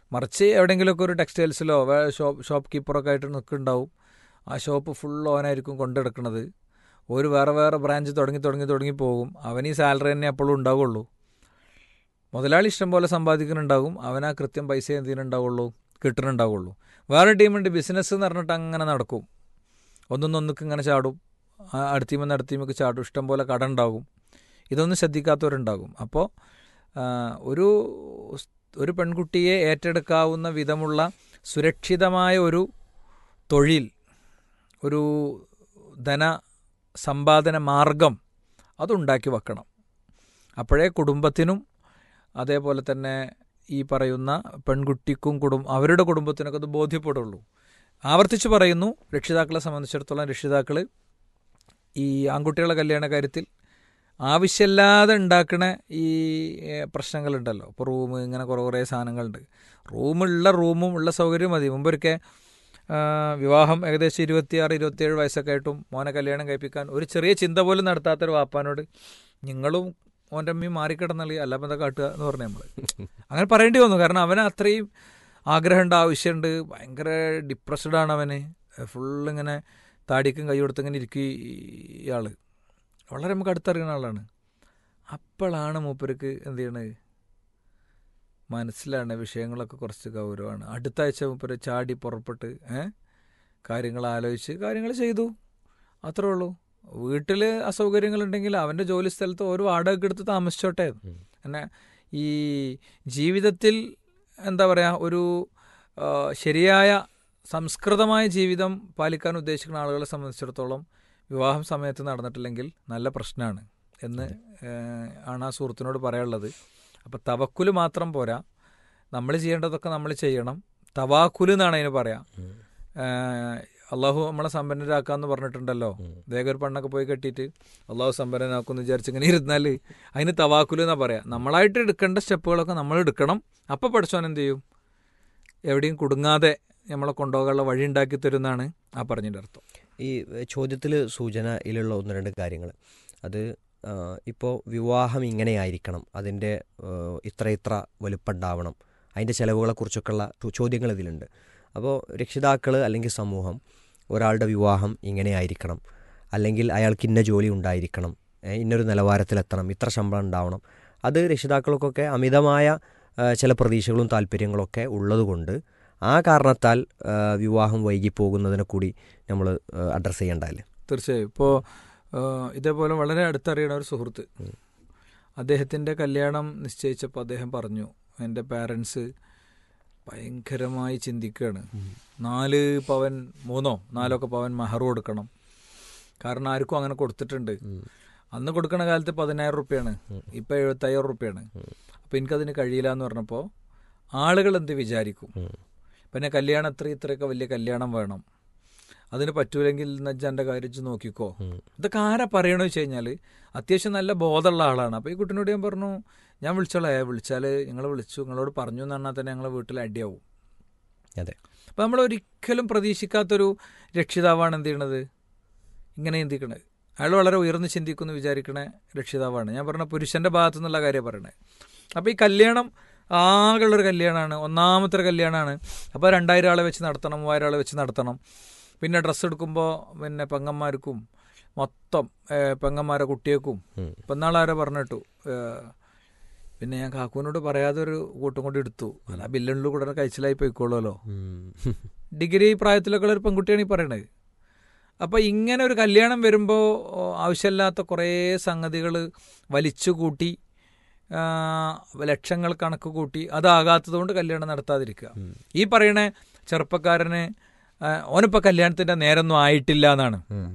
മറിച്ച് എവിടെയെങ്കിലുമൊക്കെ ഒരു ടെക്സ്റ്റൈൽസിലോ വേ- ഷോപ്പ് ഷോപ്പ് കീപ്പറൊക്കെ ആയിട്ട് നിൽക്കുന്നുണ്ടാവും ആ ഷോപ്പ് ഫുൾ ഓനായിരിക്കും കൊണ്ടെടുക്കുന്നത് ഒരു വേറെ വേറെ ബ്രാഞ്ച് തുടങ്ങി തുടങ്ങി തുടങ്ങി പോകും അവൻ ഈ സാലറി തന്നെ എപ്പോഴും ഉണ്ടാവുള്ളൂ മുതലാളി ഇഷ്ടം പോലെ സമ്പാദിക്കുന്നുണ്ടാകും അവൻ ആ കൃത്യം പൈസ എന്തിനുണ്ടാവുള്ളൂ കിട്ടുന്നുണ്ടാവുള്ളൂ വേറെ ടീമുണ്ട് ബിസിനസ് എന്ന് പറഞ്ഞിട്ട് അങ്ങനെ നടക്കും ഒന്നൊന്നൊന്നൊക്കെ ഇങ്ങനെ ചാടും ആ അടുത്തീമെന്ന് അടുത്തീമൊക്കെ ചാടും ഇഷ്ടം പോലെ കട ഉണ്ടാകും ഇതൊന്നും ശ്രദ്ധിക്കാത്തവരുണ്ടാകും അപ്പോൾ ഒരു സ്- ഒരു പെൺകുട്ടിയെ ഏറ്റെടുക്കാവുന്ന വിധമുള്ള സുരക്ഷിതമായ ഒരു തൊഴിൽ ഒരു ധന സമ്പാദന മാർഗം അതുണ്ടാക്കി വെക്കണം അപ്പോഴേ കുടുംബത്തിനും അതേപോലെ തന്നെ ഈ പറയുന്ന പെൺകുട്ടിക്കും കുടും അവരുടെ കുടുംബത്തിനൊക്കെ അത് ബോധ്യപ്പെടുള്ളൂ ആവർത്തിച്ച് പറയുന്നു രക്ഷിതാക്കളെ സംബന്ധിച്ചിടത്തോളം രക്ഷിതാക്കൾ ഈ ആൺകുട്ടികളുടെ കല്യാണ കാര്യത്തിൽ ആവശ്യമില്ലാതെ ഉണ്ടാക്കുന്ന ഈ ഏഹ്, പ്രശ്നങ്ങളുണ്ടല്ലോ ഇപ്പോൾ റൂം ഇങ്ങനെ കുറേ കുറേ സാധനങ്ങളുണ്ട് റൂമുള്ള റൂമും ഉള്ള സൗകര്യം മതി മുമ്പൊരിക്കെ ആ, വിവാഹം ഏകദേശം ഇരുപത്തിയാറ് ഇരുപത്തിയേഴ് വയസ്സൊക്കെ ആയിട്ടും മോനെ കല്യാണം കഴിപ്പിക്കാൻ ഒരു ചെറിയ ചിന്ത പോലും നടത്താത്തൊരു വാപ്പാനോട് നിങ്ങളും ഓൻ്റെ അമ്മയും മാറിക്കിടന്നളി അല്ലാപ്പം എന്താ കാട്ടുക എന്ന് പറഞ്ഞു നമ്മൾ അങ്ങനെ പറയേണ്ടി വന്നു കാരണം അവന് അത്രയും ആഗ്രഹമുണ്ട് ആവശ്യമുണ്ട് ഭയങ്കര ഡിപ്രസ്ഡ് ആണ് അവന് ഫുള്ളിങ്ങനെ താടിക്കും കൈ കൊടുത്ത് ഇങ്ങനെ ഇരിക്കും ഇയാള് വളരെ നമുക്ക് അടുത്തറിയുന്ന ആളാണ് അപ്പോഴാണ് മൂപ്പർക്ക് എന്ത് ചെയ്യണത് മനസ്സിലാണ് വിഷയങ്ങളൊക്കെ കുറച്ച് ഗൗരവമാണ് അടുത്ത ആഴ്ച മൂപ്പര് ചാടി പുറപ്പെട്ട് ഏ കാര്യങ്ങൾ ആലോചിച്ച് കാര്യങ്ങൾ ചെയ്തു അത്രേ ഉള്ളൂ വീട്ടിൽ അസൗകര്യങ്ങളുണ്ടെങ്കിൽ അവൻ്റെ ജോലി സ്ഥലത്ത് ഒരു വാടക എടുത്ത് താമസിച്ചോട്ടെ പിന്നെ ഈ ജീവിതത്തിൽ എന്താ പറയുക ഒരു ആ, ശരിയായ സംസ്കൃതമായ ജീവിതം പാലിക്കാൻ ഉദ്ദേശിക്കുന്ന ആളുകളെ സംബന്ധിച്ചിടത്തോളം വിവാഹം സമയത്ത് നടന്നിട്ടില്ലെങ്കിൽ നല്ല പ്രശ്നമാണ് എന്ന് ഏഹ്, ആണ് ആ സുഹൃത്തിനോട് പറയാനുള്ളത് അപ്പോൾ തവക്കുല് മാത്രം പോരാ നമ്മൾ ചെയ്യേണ്ടതൊക്കെ നമ്മൾ ചെയ്യണം തവാക്കുല് എന്നാണ് അതിന് പറയാം ഏഹ്, അള്ളാഹു നമ്മളെ സമ്പന്നരാക്കാന്ന് പറഞ്ഞിട്ടുണ്ടല്ലോ വേഗം ഒരു പെണ്ണൊക്കെ പോയി കെട്ടിയിട്ട് അള്ളാഹു സമ്പന്നനാക്കും എന്ന് വിചാരിച്ച് ഇങ്ങനെ ഇരുന്നാൽ അതിന് തവാക്കുല് എന്നാ പറയാം നമ്മളായിട്ട് എടുക്കേണ്ട സ്റ്റെപ്പുകളൊക്കെ നമ്മൾ എടുക്കണം അപ്പോൾ പഠിച്ചോൻ എന്ത് ചെയ്യും എവിടെയും കുടുങ്ങാതെ നമ്മളെ കൊണ്ടുപോകാനുള്ള വഴി ഉണ്ടാക്കി തരുന്നതാണ് ആ പറഞ്ഞതിൻ്റെ അർത്ഥം ഈ ചോദ്യത്തിൽ സൂചനയിലുള്ള ഒന്ന് രണ്ട് കാര്യങ്ങൾ അത് ഇപ്പോൾ വിവാഹം ഇങ്ങനെയായിരിക്കണം അതിൻ്റെ ഇത്ര ഇത്ര വലുപ്പമുണ്ടാവണം അതിൻ്റെ ചിലവുകളെക്കുറിച്ചൊക്കെയുള്ള ചോദ്യങ്ങൾ ഇതിലുണ്ട് അപ്പോൾ രക്ഷിതാക്കൾ അല്ലെങ്കിൽ സമൂഹം ഒരാളുടെ വിവാഹം ഇങ്ങനെയായിരിക്കണം അല്ലെങ്കിൽ അയാൾക്ക് ഇന്ന ജോലി ഉണ്ടായിരിക്കണം ഏ, ഇന്നൊരു നിലവാരത്തിലെത്തണം ഇത്ര ശമ്പളം ഉണ്ടാവണം അത് രക്ഷിതാക്കൾക്കൊക്കെ അമിതമായ ആ, ചില പ്രതീക്ഷകളും താല്പര്യങ്ങളൊക്കെ ഉള്ളതുകൊണ്ട് ആ കാരണത്താൽ ആ, വിവാഹം വൈകിപ്പോകുന്നതിനെ കൂടി നമ്മൾ അഡ്രസ്സ് ചെയ്യേണ്ടതല്ലേ തീർച്ചയായും ഇപ്പോൾ ഇതേപോലെ വളരെ അടുത്തറിയണ ഒരു സുഹൃത്ത് അദ്ദേഹത്തിൻ്റെ കല്യാണം നിശ്ചയിച്ചപ്പോൾ അദ്ദേഹം പറഞ്ഞു എൻ്റെ പാരൻസ് ഭയങ്കരമായി ചിന്തിക്കുകയാണ് നാല് പവൻ മൂന്നോ നാലൊക്കെ പവൻ മഹർ കൊടുക്കണം കാരണം ആർക്കും അങ്ങനെ കൊടുത്തിട്ടുണ്ട് അന്ന് കൊടുക്കണ കാലത്ത് പതിനായിരം റുപ്യാണ് ഇപ്പം എഴുപത്തയ്യായിരം റുപ്യാണ് അപ്പം എനിക്കതിന് കഴിയില്ല എന്ന് പറഞ്ഞപ്പോൾ ആളുകൾ എന്ത് വിചാരിക്കും പിന്നെ കല്യാണം ഇത്ര ഇത്രയൊക്കെ വലിയ കല്യാണം വേണം അതിന് പറ്റൂലെങ്കിൽ നജ്ജാൻ്റെ കാര്യം ഇജ്ജ് നോക്കിക്കോ ഇതൊക്കെ ആരാ പറയണമെന്ന് വെച്ച് കഴിഞ്ഞാൽ അത്യാവശ്യം നല്ല ബോധമുള്ള ആളാണ് അപ്പോൾ ഈ കുട്ടീനോട് ഞാൻ പറഞ്ഞു ഞാൻ വിളിച്ചോളേ വിളിച്ചാൽ നിങ്ങൾ വിളിച്ചു നിങ്ങളോട് പറഞ്ഞു എന്ന് പറഞ്ഞാൽ തന്നെ ഞങ്ങളെ വീട്ടിൽ അടിയാവും അതെ അപ്പോൾ നമ്മൾ ഒരിക്കലും പ്രതീക്ഷിക്കാത്തൊരു രക്ഷിതാവാണ് എന്ത് ചെയ്യണത് ഇങ്ങനെ ചിന്തിക്കണത് അയാൾ വളരെ ഉയർന്ന് ചിന്തിക്കുന്നു വിചാരിക്കണ രക്ഷിതാവാണ് ഞാൻ പറഞ്ഞ പുരുഷൻ്റെ ഭാഗത്തു നിന്നുള്ള കാര്യം പറയണേ അപ്പോൾ ഈ കല്യാണം ആകെയുള്ളൊരു കല്യാണമാണ് ഒന്നാമത്തെ ഒരു കല്യാണമാണ് അപ്പോൾ രണ്ടായിരം ആളെ വെച്ച് നടത്തണം മൂവായിരം ആളെ വെച്ച് നടത്തണം പിന്നെ ഡ്രസ്സ് എടുക്കുമ്പോൾ പിന്നെ പെങ്ങന്മാർക്കും മൊത്തം ഏഹ്, പെങ്ങന്മാരെ കുട്ടിയേക്കും ഇപ്പം നാളാരെ പറഞ്ഞിട്ടു ഏഹ്, പിന്നെ ഞാൻ കാക്കുവിനോട് പറയാതെ ഒരു കൂട്ടും കൊണ്ട് എടുത്തു അല്ല ബില്ലുള്ളിൽ കൂടെ കഴിച്ചിലായി പോയിക്കോളുമല്ലോ ഡിഗ്രി പ്രായത്തിലൊക്കെ ഉള്ള ഒരു പെൺകുട്ടിയാണ് ഈ പറയണത് അപ്പോൾ ഇങ്ങനെ ഒരു കല്യാണം വരുമ്പോൾ ആവശ്യമില്ലാത്ത കുറേ സംഗതികൾ വലിച്ചു കൂട്ടി ആ, ലക്ഷങ്ങൾ കണക്ക് കൂട്ടി അതാകാത്തത് കൊണ്ട് കല്യാണം നടത്താതിരിക്കുക ഈ പറയണ ചെറുപ്പക്കാരന് ആ, ഓനിപ്പോൾ കല്യാണത്തിൻ്റെ നേരൊന്നും ആയിട്ടില്ല എന്നാണ്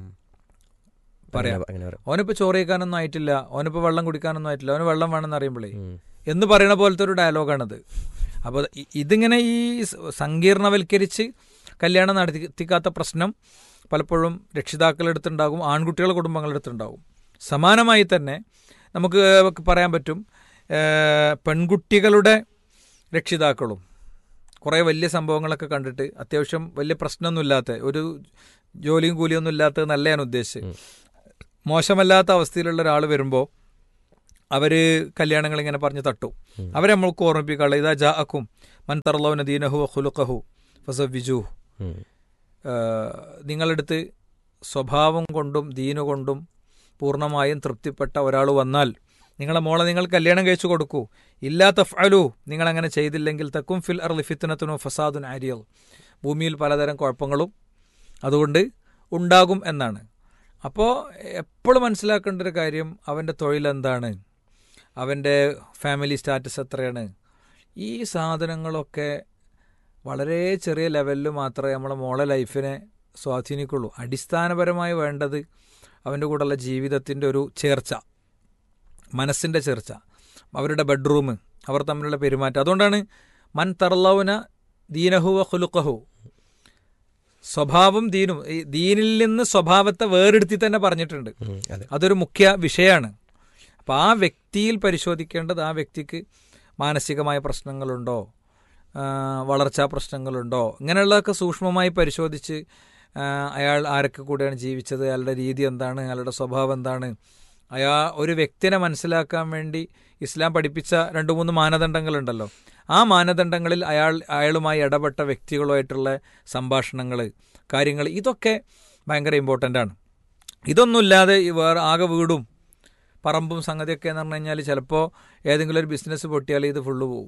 പറയാം അങ്ങനെ പറയാം ഓനിപ്പോൾ ചോറ് കഴിക്കാനൊന്നും ആയിട്ടില്ല ഓനിപ്പോൾ വെള്ളം കുടിക്കാനൊന്നും ആയിട്ടില്ല ഓന് വെള്ളം വേണമെന്ന് അറിയുമ്പോഴേ എന്ന് പറയണ പോലത്തെ ഒരു ഡയലോഗാണിത് അപ്പോൾ ഇ- ഇതിങ്ങനെ ഈ സ- സങ്കീർണവൽക്കരിച്ച് കല്യാണം നടത്തിക്കാത്ത പ്രശ്നം പലപ്പോഴും രക്ഷിതാക്കളെടുത്തുണ്ടാകും ആൺകുട്ടികളുടെ കുടുംബങ്ങളെടുത്തുണ്ടാകും സമാനമായി തന്നെ നമുക്ക് പറയാൻ പറ്റും ഏഹ്, പെൺകുട്ടികളുടെ രക്ഷിതാക്കളും കുറേ വലിയ സംഭവങ്ങളൊക്കെ കണ്ടിട്ട് അത്യാവശ്യം വലിയ പ്രശ്നമൊന്നുമില്ലാത്ത ഒരു ജോലിയും കൂലിയൊന്നും ഇല്ലാത്തത് നല്ല ഞാൻ ഉദ്ദേശിച്ചത് മോശമല്ലാത്ത അവസ്ഥയിലുള്ള ഒരാൾ വരുമ്പോൾ അവർ കല്യാണങ്ങൾ ഇങ്ങനെ പറഞ്ഞ് തട്ടും അവരെ നമ്മൾക്ക് ഓർമ്മിപ്പിക്കാനുള്ള ഇതാ ജാ അക്കും മൻ തർലൗന ദീനഹു ഖുലുഖഹു ഫസവിജു ഉം. നിങ്ങളെടുത്ത് സ്വഭാവം കൊണ്ടും ദീനു കൊണ്ടും പൂർണ്ണമായും തൃപ്തിപ്പെട്ട ഒരാൾ വന്നാൽ നിങ്ങളെ മോളെ നിങ്ങൾ കല്യാണം കഴിച്ചു കൊടുക്കൂ ഇല്ലാ തഫ്അലു നിങ്ങൾ അങ്ങനെ ചെയ്തില്ലെങ്കിൽ തക്കും ഫിൽ അർ ലിഫിത്തനത്തിനു ഫസാദുൻ ആരിയൽ ഭൂമിയിൽ പലതരം കുഴപ്പങ്ങളും അതുകൊണ്ട് ഉണ്ടാകും എന്നാണ് അപ്പോൾ എപ്പോഴും മനസ്സിലാക്കേണ്ട ഒരു കാര്യം അവൻ്റെ തൊഴിലെന്താണ് അവൻ്റെ ഫാമിലി സ്റ്റാറ്റസ് എത്രയാണ് ഈ സാധനങ്ങളൊക്കെ വളരെ ചെറിയ ലെവലിൽ മാത്രമേ നമ്മളെ മോളെ ലൈഫിനെ സ്വാധീനിക്കുള്ളൂ അടിസ്ഥാനപരമായി വേണ്ടത് അവൻ്റെ കൂടെയുള്ള ജീവിതത്തിൻ്റെ ഒരു ചേർച്ച മനസ്സിൻ്റെ ചേർച്ച അവരുടെ ബെഡ്റൂം അവർ തമ്മിലുള്ള പെരുമാറ്റം അതുകൊണ്ടാണ് മൻ തർലൗന ദീനഹു വ ഖുലുഖഹു സ്വഭാവം ദീനും ഈ ദീനിൽ നിന്ന് സ്വഭാവത്തെ വേറെടുത്തി തന്നെ പറഞ്ഞിട്ടുണ്ട് ഉം. അതെ അതൊരു മുഖ്യ വിഷയമാണ് അപ്പോൾ ആ വ്യക്തിയിൽ പരിശോധിക്കേണ്ടത് ആ വ്യക്തിക്ക് മാനസികമായ പ്രശ്നങ്ങളുണ്ടോ ആ, വളർച്ചാ പ്രശ്നങ്ങളുണ്ടോ ഇങ്ങനെയുള്ളതൊക്കെ സൂക്ഷ്മമായി പരിശോധിച്ച് ആ, അയാൾ ആരൊക്കെ കൂടെയാണ് ജീവിച്ചത് അയാളുടെ രീതി എന്താണ് അയാളുടെ സ്വഭാവം എന്താണ് അയാ ഒരു വ്യക്തിനെ മനസ്സിലാക്കാൻ വേണ്ടി ഇസ്ലാം പഠിപ്പിച്ച രണ്ട് മൂന്ന് മാനദണ്ഡങ്ങളുണ്ടല്ലോ ആ മാനദണ്ഡങ്ങളിൽ അയാൾ അയാളുമായി ഇടപെട്ട വ്യക്തികളുമായിട്ടുള്ള സംഭാഷണങ്ങൾ കാര്യങ്ങൾ ഇതൊക്കെ ഭയങ്കര ഇമ്പോർട്ടൻ്റ് ആണ് ഇതൊന്നുമില്ലാതെ ഈ വേറെ ആകെ വീടും പറമ്പും സംഗതിയൊക്കെ എന്ന് പറഞ്ഞു കഴിഞ്ഞാൽ ചിലപ്പോൾ ഏതെങ്കിലും ഒരു ബിസിനസ് പൊട്ടിയാൽ ഇത് ഫുള്ള് പോകും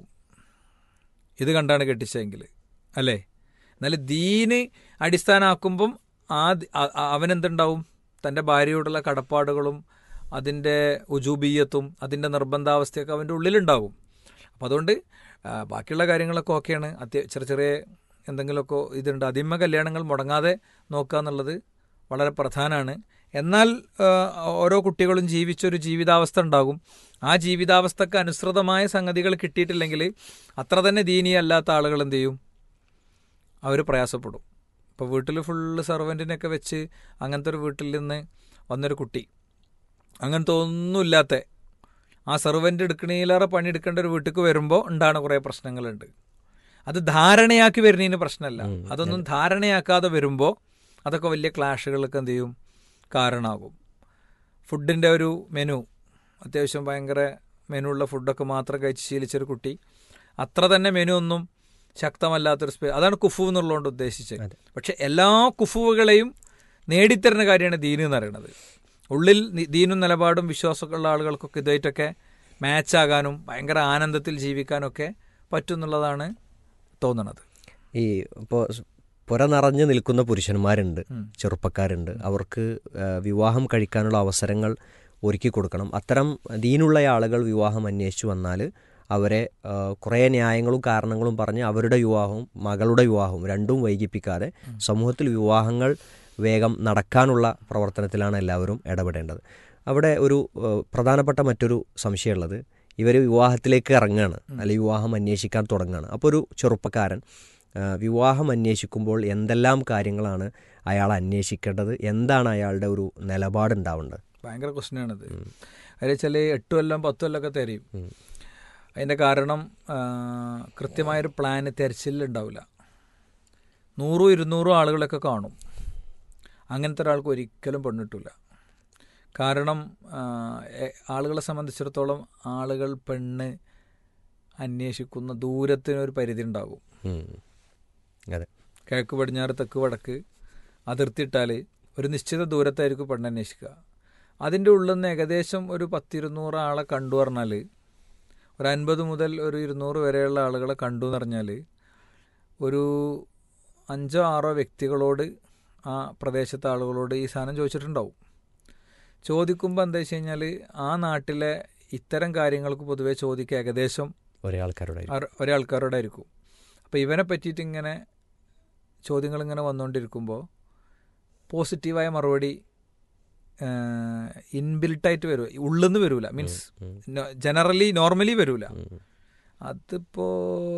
ഇത് കണ്ടാണ് കെട്ടിച്ചതെങ്കിൽ അല്ലേ എന്നാൽ ദീന് അടിസ്ഥാനമാക്കുമ്പം ആ ദി- അ- അ- അവനെന്തുണ്ടാവും തൻ്റെ ഭാര്യയോടുള്ള കടപ്പാടുകളും അതിൻ്റെ ഉജൂബീയത്തും അതിൻ്റെ നിർബന്ധാവസ്ഥയൊക്കെ അവൻ്റെ ഉള്ളിലുണ്ടാകും അപ്പോൾ അതുകൊണ്ട് ആ, ബാക്കിയുള്ള കാര്യങ്ങളൊക്കെ ഓക്കെയാണ് അത്യ ചെറിയ ചെറിയ എന്തെങ്കിലുമൊക്കെ ഇതുണ്ട് അതിന്മ കല്യാണങ്ങൾ മുടങ്ങാതെ നോക്കുക എന്നുള്ളത് വളരെ പ്രധാനമാണ് എന്നാൽ ആ, ഓരോ കുട്ടികളും ജീവിച്ചൊരു ജീവിതാവസ്ഥ ഉണ്ടാകും ആ ജീവിതാവസ്ഥക്ക് അനുസൃതമായ സംഗതികൾ കിട്ടിയിട്ടില്ലെങ്കിൽ അത്ര തന്നെ ദീനീയല്ലാത്ത ആളുകൾ എന്ത് ചെയ്യും അവർ പ്രയാസപ്പെടും ഇപ്പോൾ വീട്ടിൽ ഫുള്ള് സെർവൻറ്റിനൊക്കെ വെച്ച് അങ്ങനത്തെ ഒരു വീട്ടിൽ നിന്ന് വന്നൊരു കുട്ടി അങ്ങനത്തെ ഒന്നുമില്ലാത്ത ആ സെർവൻ്റ് എടുക്കണേലേറെ പണി എടുക്കേണ്ട ഒരു വീട്ടിലേക്ക് വരുമ്പോൾ ഉണ്ടാകുന്ന കുറേ പ്രശ്നങ്ങളുണ്ട് അത് ധാരണയാക്കി വരുന്നതിന് പ്രശ്നമല്ല ഉം, അതൊന്നും ധാരണയാക്കാതെ വരുമ്പോൾ അതൊക്കെ വലിയ ക്ലാഷുകൾക്ക് എന്ത് ചെയ്യും കാരണമാകും ഫുഡിൻ്റെ ഒരു മെനു അത്യാവശ്യം ഭയങ്കര മെനു ഉള്ള ഫുഡൊക്കെ മാത്രം കഴിച്ച് ശീലിച്ചൊരു കുട്ടി അത്ര തന്നെ മെനു ഒന്നും ശക്തമല്ലാത്തൊരു സ്പേ അതാണ് കുഫു എന്നുള്ളതുകൊണ്ട് ഉദ്ദേശിച്ചത് അതെ. പക്ഷെ എല്ലാ കുഫുവുകളെയും നേടിത്തരുന്ന കാര്യമാണ് ദീന് എന്ന് പറയുന്നത് ഉള്ളിൽ നി- ദീനും നിലപാടും വിശ്വാസമൊക്കെ ഉള്ള ആളുകൾക്കൊക്കെ ഇതായിട്ടൊക്കെ മാച്ചാകാനും ഭയങ്കര ആനന്ദത്തിൽ ജീവിക്കാനൊക്കെ പറ്റും എന്നുള്ളതാണ് തോന്നുന്നത് ഈ ഇപ്പോൾ പുര നിറഞ്ഞു നിൽക്കുന്ന പുരുഷന്മാരുണ്ട് ഉം. ചെറുപ്പക്കാരുണ്ട് അവർക്ക് ആ, വിവാഹം കഴിക്കാനുള്ള അവസരങ്ങൾ ഒരുക്കി കൊടുക്കണം അത്തരം ദീനുള്ള ആളുകൾ വിവാഹം അന്വേഷിച്ചു വന്നാൽ അവരെ ആ, കുറേ ന്യായങ്ങളും കാരണങ്ങളും പറഞ്ഞ് അവരുടെ വിവാഹവും മകളുടെ വിവാഹവും രണ്ടും വൈകിപ്പിക്കാതെ സമൂഹത്തിൽ വിവാഹങ്ങൾ വേഗം നടക്കാനുള്ള പ്രവർത്തനത്തിലാണ് എല്ലാവരും ഇടപെടേണ്ടത് അവിടെ ഒരു ആ, പ്രധാനപ്പെട്ട മറ്റൊരു സംശയമുള്ളത് ഇവർ വിവാഹത്തിലേക്ക് ഇറങ്ങുകയാണ് അല്ലെങ്കിൽ വിവാഹം അന്വേഷിക്കാൻ തുടങ്ങുകയാണ് അപ്പോൾ ഒരു ചെറുപ്പക്കാരൻ ആ, വിവാഹം അന്വേഷിക്കുമ്പോൾ എന്തെല്ലാം കാര്യങ്ങളാണ് അയാൾ അന്വേഷിക്കേണ്ടത് എന്താണ് അയാളുടെ ഒരു നിലപാടുണ്ടാവേണ്ടത് ഭയങ്കര ക്വസ്റ്റ്യനാണിത് അതിൽ ചില എട്ട് കൊല്ലം പത്ത് കൊല്ലമൊക്കെ തരും ഉം. അതിൻ്റെ കാരണം ആ, കൃത്യമായൊരു പ്ലാന് തെരച്ചിലുണ്ടാവില്ല നൂറും ഇരുന്നൂറും ആളുകളൊക്കെ കാണും അങ്ങനത്തെ ഒരാൾക്ക് ഒരിക്കലും പെണ്ണിട്ടില്ല കാരണം ആ, എ- ആളുകളെ സംബന്ധിച്ചിടത്തോളം ആളുകൾ പെണ്ണ് അന്വേഷിക്കുന്ന ദൂരത്തിനൊരു പരിധി ഉണ്ടാകും ഉം. അതെ കിഴക്ക് പടിഞ്ഞാറ് തെക്ക് വടക്ക് അതിർത്തിയിട്ടാൽ ഒരു നിശ്ചിത ദൂരത്തായിരിക്കും പെണ്ണ് അന്വേഷിക്കുക അതിൻ്റെ ഉള്ളിൽ നിന്ന് ഏകദേശം ഒരു പത്തിരുന്നൂറ് ആളെ കണ്ടു പറഞ്ഞാൽ ഒരു അൻപത് മുതൽ ഒരു ഇരുന്നൂറ് വരെയുള്ള ആളുകളെ കണ്ടു എന്ന് പറഞ്ഞാൽ ഒരു അഞ്ചോ ആറോ വ്യക്തികളോട് ആ പ്രദേശത്തെ ആളുകളോട് ഈ സാധനം ചോദിച്ചിട്ടുണ്ടാവും ചോദിക്കുമ്പോൾ എന്താ വെച്ച് കഴിഞ്ഞാൽ ആ നാട്ടിലെ ഇത്തരം കാര്യങ്ങൾക്ക് പൊതുവേ ചോദിക്കുക ഏകദേശം ഒരേ ആൾക്കാരുടെ ആർ- ഒരേ ആൾക്കാരോടായിരിക്കും അപ്പോൾ ഇവനെ പറ്റിയിട്ട് ഇങ്ങനെ ചോദ്യങ്ങൾ ഇങ്ങനെ വന്നുകൊണ്ടിരിക്കുമ്പോൾ പോസിറ്റീവായ മറുപടി ഇൻബിൽട്ടായിട്ട് വരും ഉള്ളിൽ നിന്ന് വരൂല മീൻസ് ജനറലി നോർമലി വരൂല അതിപ്പോ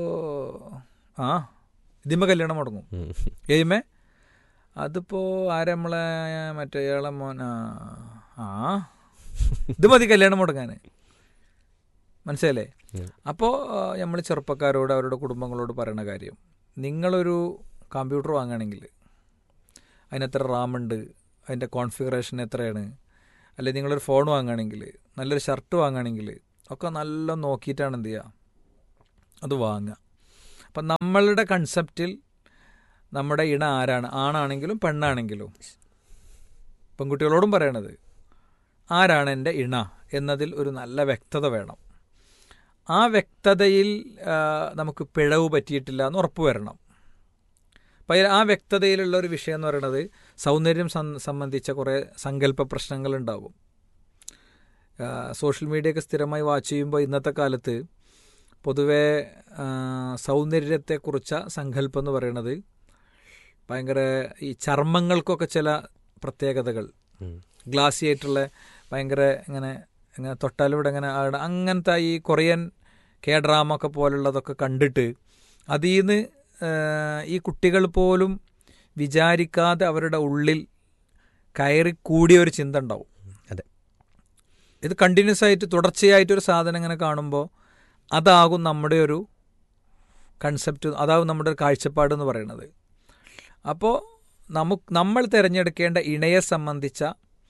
ആ ഇതിമ്മ കല്യാണം മുടങ്ങും ഏമേ അതിപ്പോ ആരെ നമ്മളെ മറ്റേ ഇയാളെ മോൻ ആ, ആ ഇത് മതി കല്യാണം മുടങ്ങാൻ മനസ്സിലല്ലേ അപ്പോൾ നമ്മൾ ചെറുപ്പക്കാരോട് അവരുടെ കുടുംബങ്ങളോട് പറയുന്ന കാര്യം നിങ്ങളൊരു കമ്പ്യൂട്ടർ വാങ്ങുകയാണെങ്കിൽ അതിനെത്ര റാം ഉണ്ട് അതിൻ്റെ കോൺഫിഗറേഷൻ എത്രയാണ് അല്ലെങ്കിൽ നിങ്ങളൊരു ഫോൺ വാങ്ങുകയാണെങ്കിൽ നല്ലൊരു ഷർട്ട് വാങ്ങുകയാണെങ്കിൽ ഒക്കെ നല്ല നോക്കിയിട്ടാണ് എന്ത് ചെയ്യുക അത് വാങ്ങുക അപ്പം നമ്മളുടെ കൺസെപ്റ്റിൽ നമ്മുടെ ഇണ ആരാണ് ആണാണെങ്കിലും പെണ്ണാണെങ്കിലും പെൺകുട്ടികളോടും പറയണത് ആരാണ് എൻ്റെ ഇണ എന്നതിൽ ഒരു നല്ല വ്യക്തത വേണം ആ വ്യക്തതയിൽ ആ, നമുക്ക് പിഴവ് പറ്റിയിട്ടില്ല എന്ന് ഉറപ്പ് വരണം അപ്പം ആ വ്യക്തതയിലുള്ള ഒരു വിഷയം എന്ന് പറയുന്നത് സൗന്ദര്യം സം- സംബന്ധിച്ച കുറേ സങ്കല്പ പ്രശ്നങ്ങളുണ്ടാകും ആ, സോഷ്യൽ മീഡിയ ഒക്കെ സ്ഥിരമായി വാച്ച് ചെയ്യുമ്പോൾ ഇന്നത്തെ കാലത്ത് പൊതുവേ ആ, സൗന്ദര്യത്തെക്കുറിച്ച സങ്കല്പം എന്ന് പറയുന്നത് ഭയങ്കര ഈ ചർമ്മങ്ങൾക്കൊക്കെ ചില പ്രത്യേകതകൾ ഉം. ഗ്ലാസി ആയിട്ടുള്ള ഭയങ്കര ഇങ്ങനെ ഇങ്ങനെ തൊട്ടാലൂടെ ഇങ്ങനെ ആടെ അങ്ങനത്തെ ഈ കൊറിയൻ കെ ഡ്രാമ ഒക്കെ പോലുള്ളതൊക്കെ കണ്ടിട്ട് അതിൽ നിന്ന് ഈ കുട്ടികൾ പോലും വിചാരിക്കാതെ അവരുടെ ഉള്ളിൽ കയറി കൂടിയ ഒരു ചിന്ത ഉണ്ടാവും അതെ. ഇത് കണ്ടിന്യൂസ് ആയിട്ട് തുടർച്ചയായിട്ടൊരു സാധനം ഇങ്ങനെ കാണുമ്പോൾ അതാകും നമ്മുടെ ഒരു കൺസെപ്റ്റ് അതാകും നമ്മുടെ ഒരു കാഴ്ചപ്പാട് എന്ന് പറയുന്നത് അപ്പോൾ നമുക്ക് നമ്മൾ തിരഞ്ഞെടുക്കേണ്ട ഇണയെ സംബന്ധിച്ച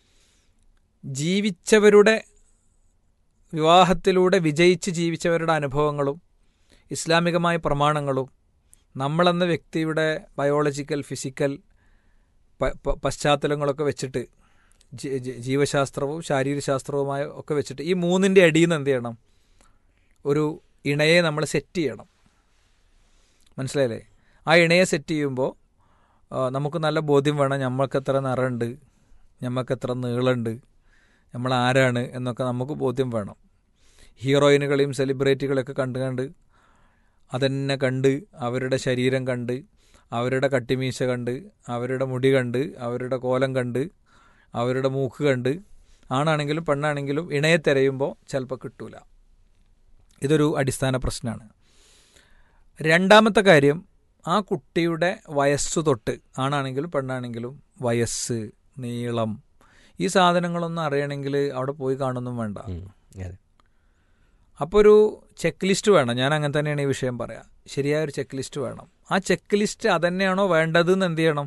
ജീവിച്ചവരുടെ വിവാഹത്തിലൂടെ വിജയിച്ച് ജീവിച്ചവരുടെ അനുഭവങ്ങളും ഇസ്ലാമികമായ പ്രമാണങ്ങളും നമ്മളെന്ന വ്യക്തിയുടെ ബയോളജിക്കൽ ഫിസിക്കൽ പ- പ- പശ്ചാത്തലങ്ങളൊക്കെ വെച്ചിട്ട് ജി- ജി- ജീവശാസ്ത്രവും ശാരീരശാസ്ത്രവുമായ ഒക്കെ വെച്ചിട്ട് ഈ മൂന്നിൻ്റെ അടിയിൽ നിന്ന് എന്ത് ചെയ്യണം ഒരു ഇണയെ നമ്മൾ സെറ്റ് ചെയ്യണം മനസ്സിലായില്ലേ ആ ഇണയെ സെറ്റ് ചെയ്യുമ്പോൾ ആ, നമുക്ക് നല്ല ബോധ്യം വേണം നമ്മൾക്ക് എത്ര നിറമുണ്ട് നമ്മൾക്ക് എത്ര നീളമുണ്ട് നമ്മൾ ആരാണ് എന്നൊക്കെ നമുക്ക് ബോധ്യം വേണം ഹീറോയിനുകളെയും സെലിബ്രിറ്റികളെയൊക്കെ കണ്ട് കണ്ട് അതന്നെ കണ്ട് അവരുടെ ശരീരം കണ്ട് അവരുടെ കട്ടിമീശ കണ്ട് അവരുടെ മുടി കണ്ട് അവരുടെ കോലം കണ്ട് അവരുടെ മൂക്ക് കണ്ട് ആണാണെങ്കിലും പെണ്ണാണെങ്കിലും ഇണയെ തിരയുമ്പോൾ ചിലപ്പോൾ കിട്ടൂല ഇതൊരു അടിസ്ഥാന പ്രശ്നമാണ് രണ്ടാമത്തെ കാര്യം ആ കുട്ടിയുടെ വയസ്സ് തൊട്ട് ആണാണെങ്കിലും പെണ്ണാണെങ്കിലും വയസ്സ് നീളം ഈ സാധനങ്ങളൊന്നും അറിയണമെങ്കിൽ അവിടെ പോയി കാണൊന്നും വേണ്ട ഉം. അതെ അപ്പോൾ ഒരു ചെക്ക് ലിസ്റ്റ് വേണം ഞാൻ അങ്ങനെ തന്നെയാണ് ഈ വിഷയം പറയാം ശരിയായ ഒരു ചെക്ക് ലിസ്റ്റ് വേണം ആ ചെക്ക് ലിസ്റ്റ് അതന്നെയാണോ വേണ്ടതെന്ന് എന്ത് ചെയ്യണം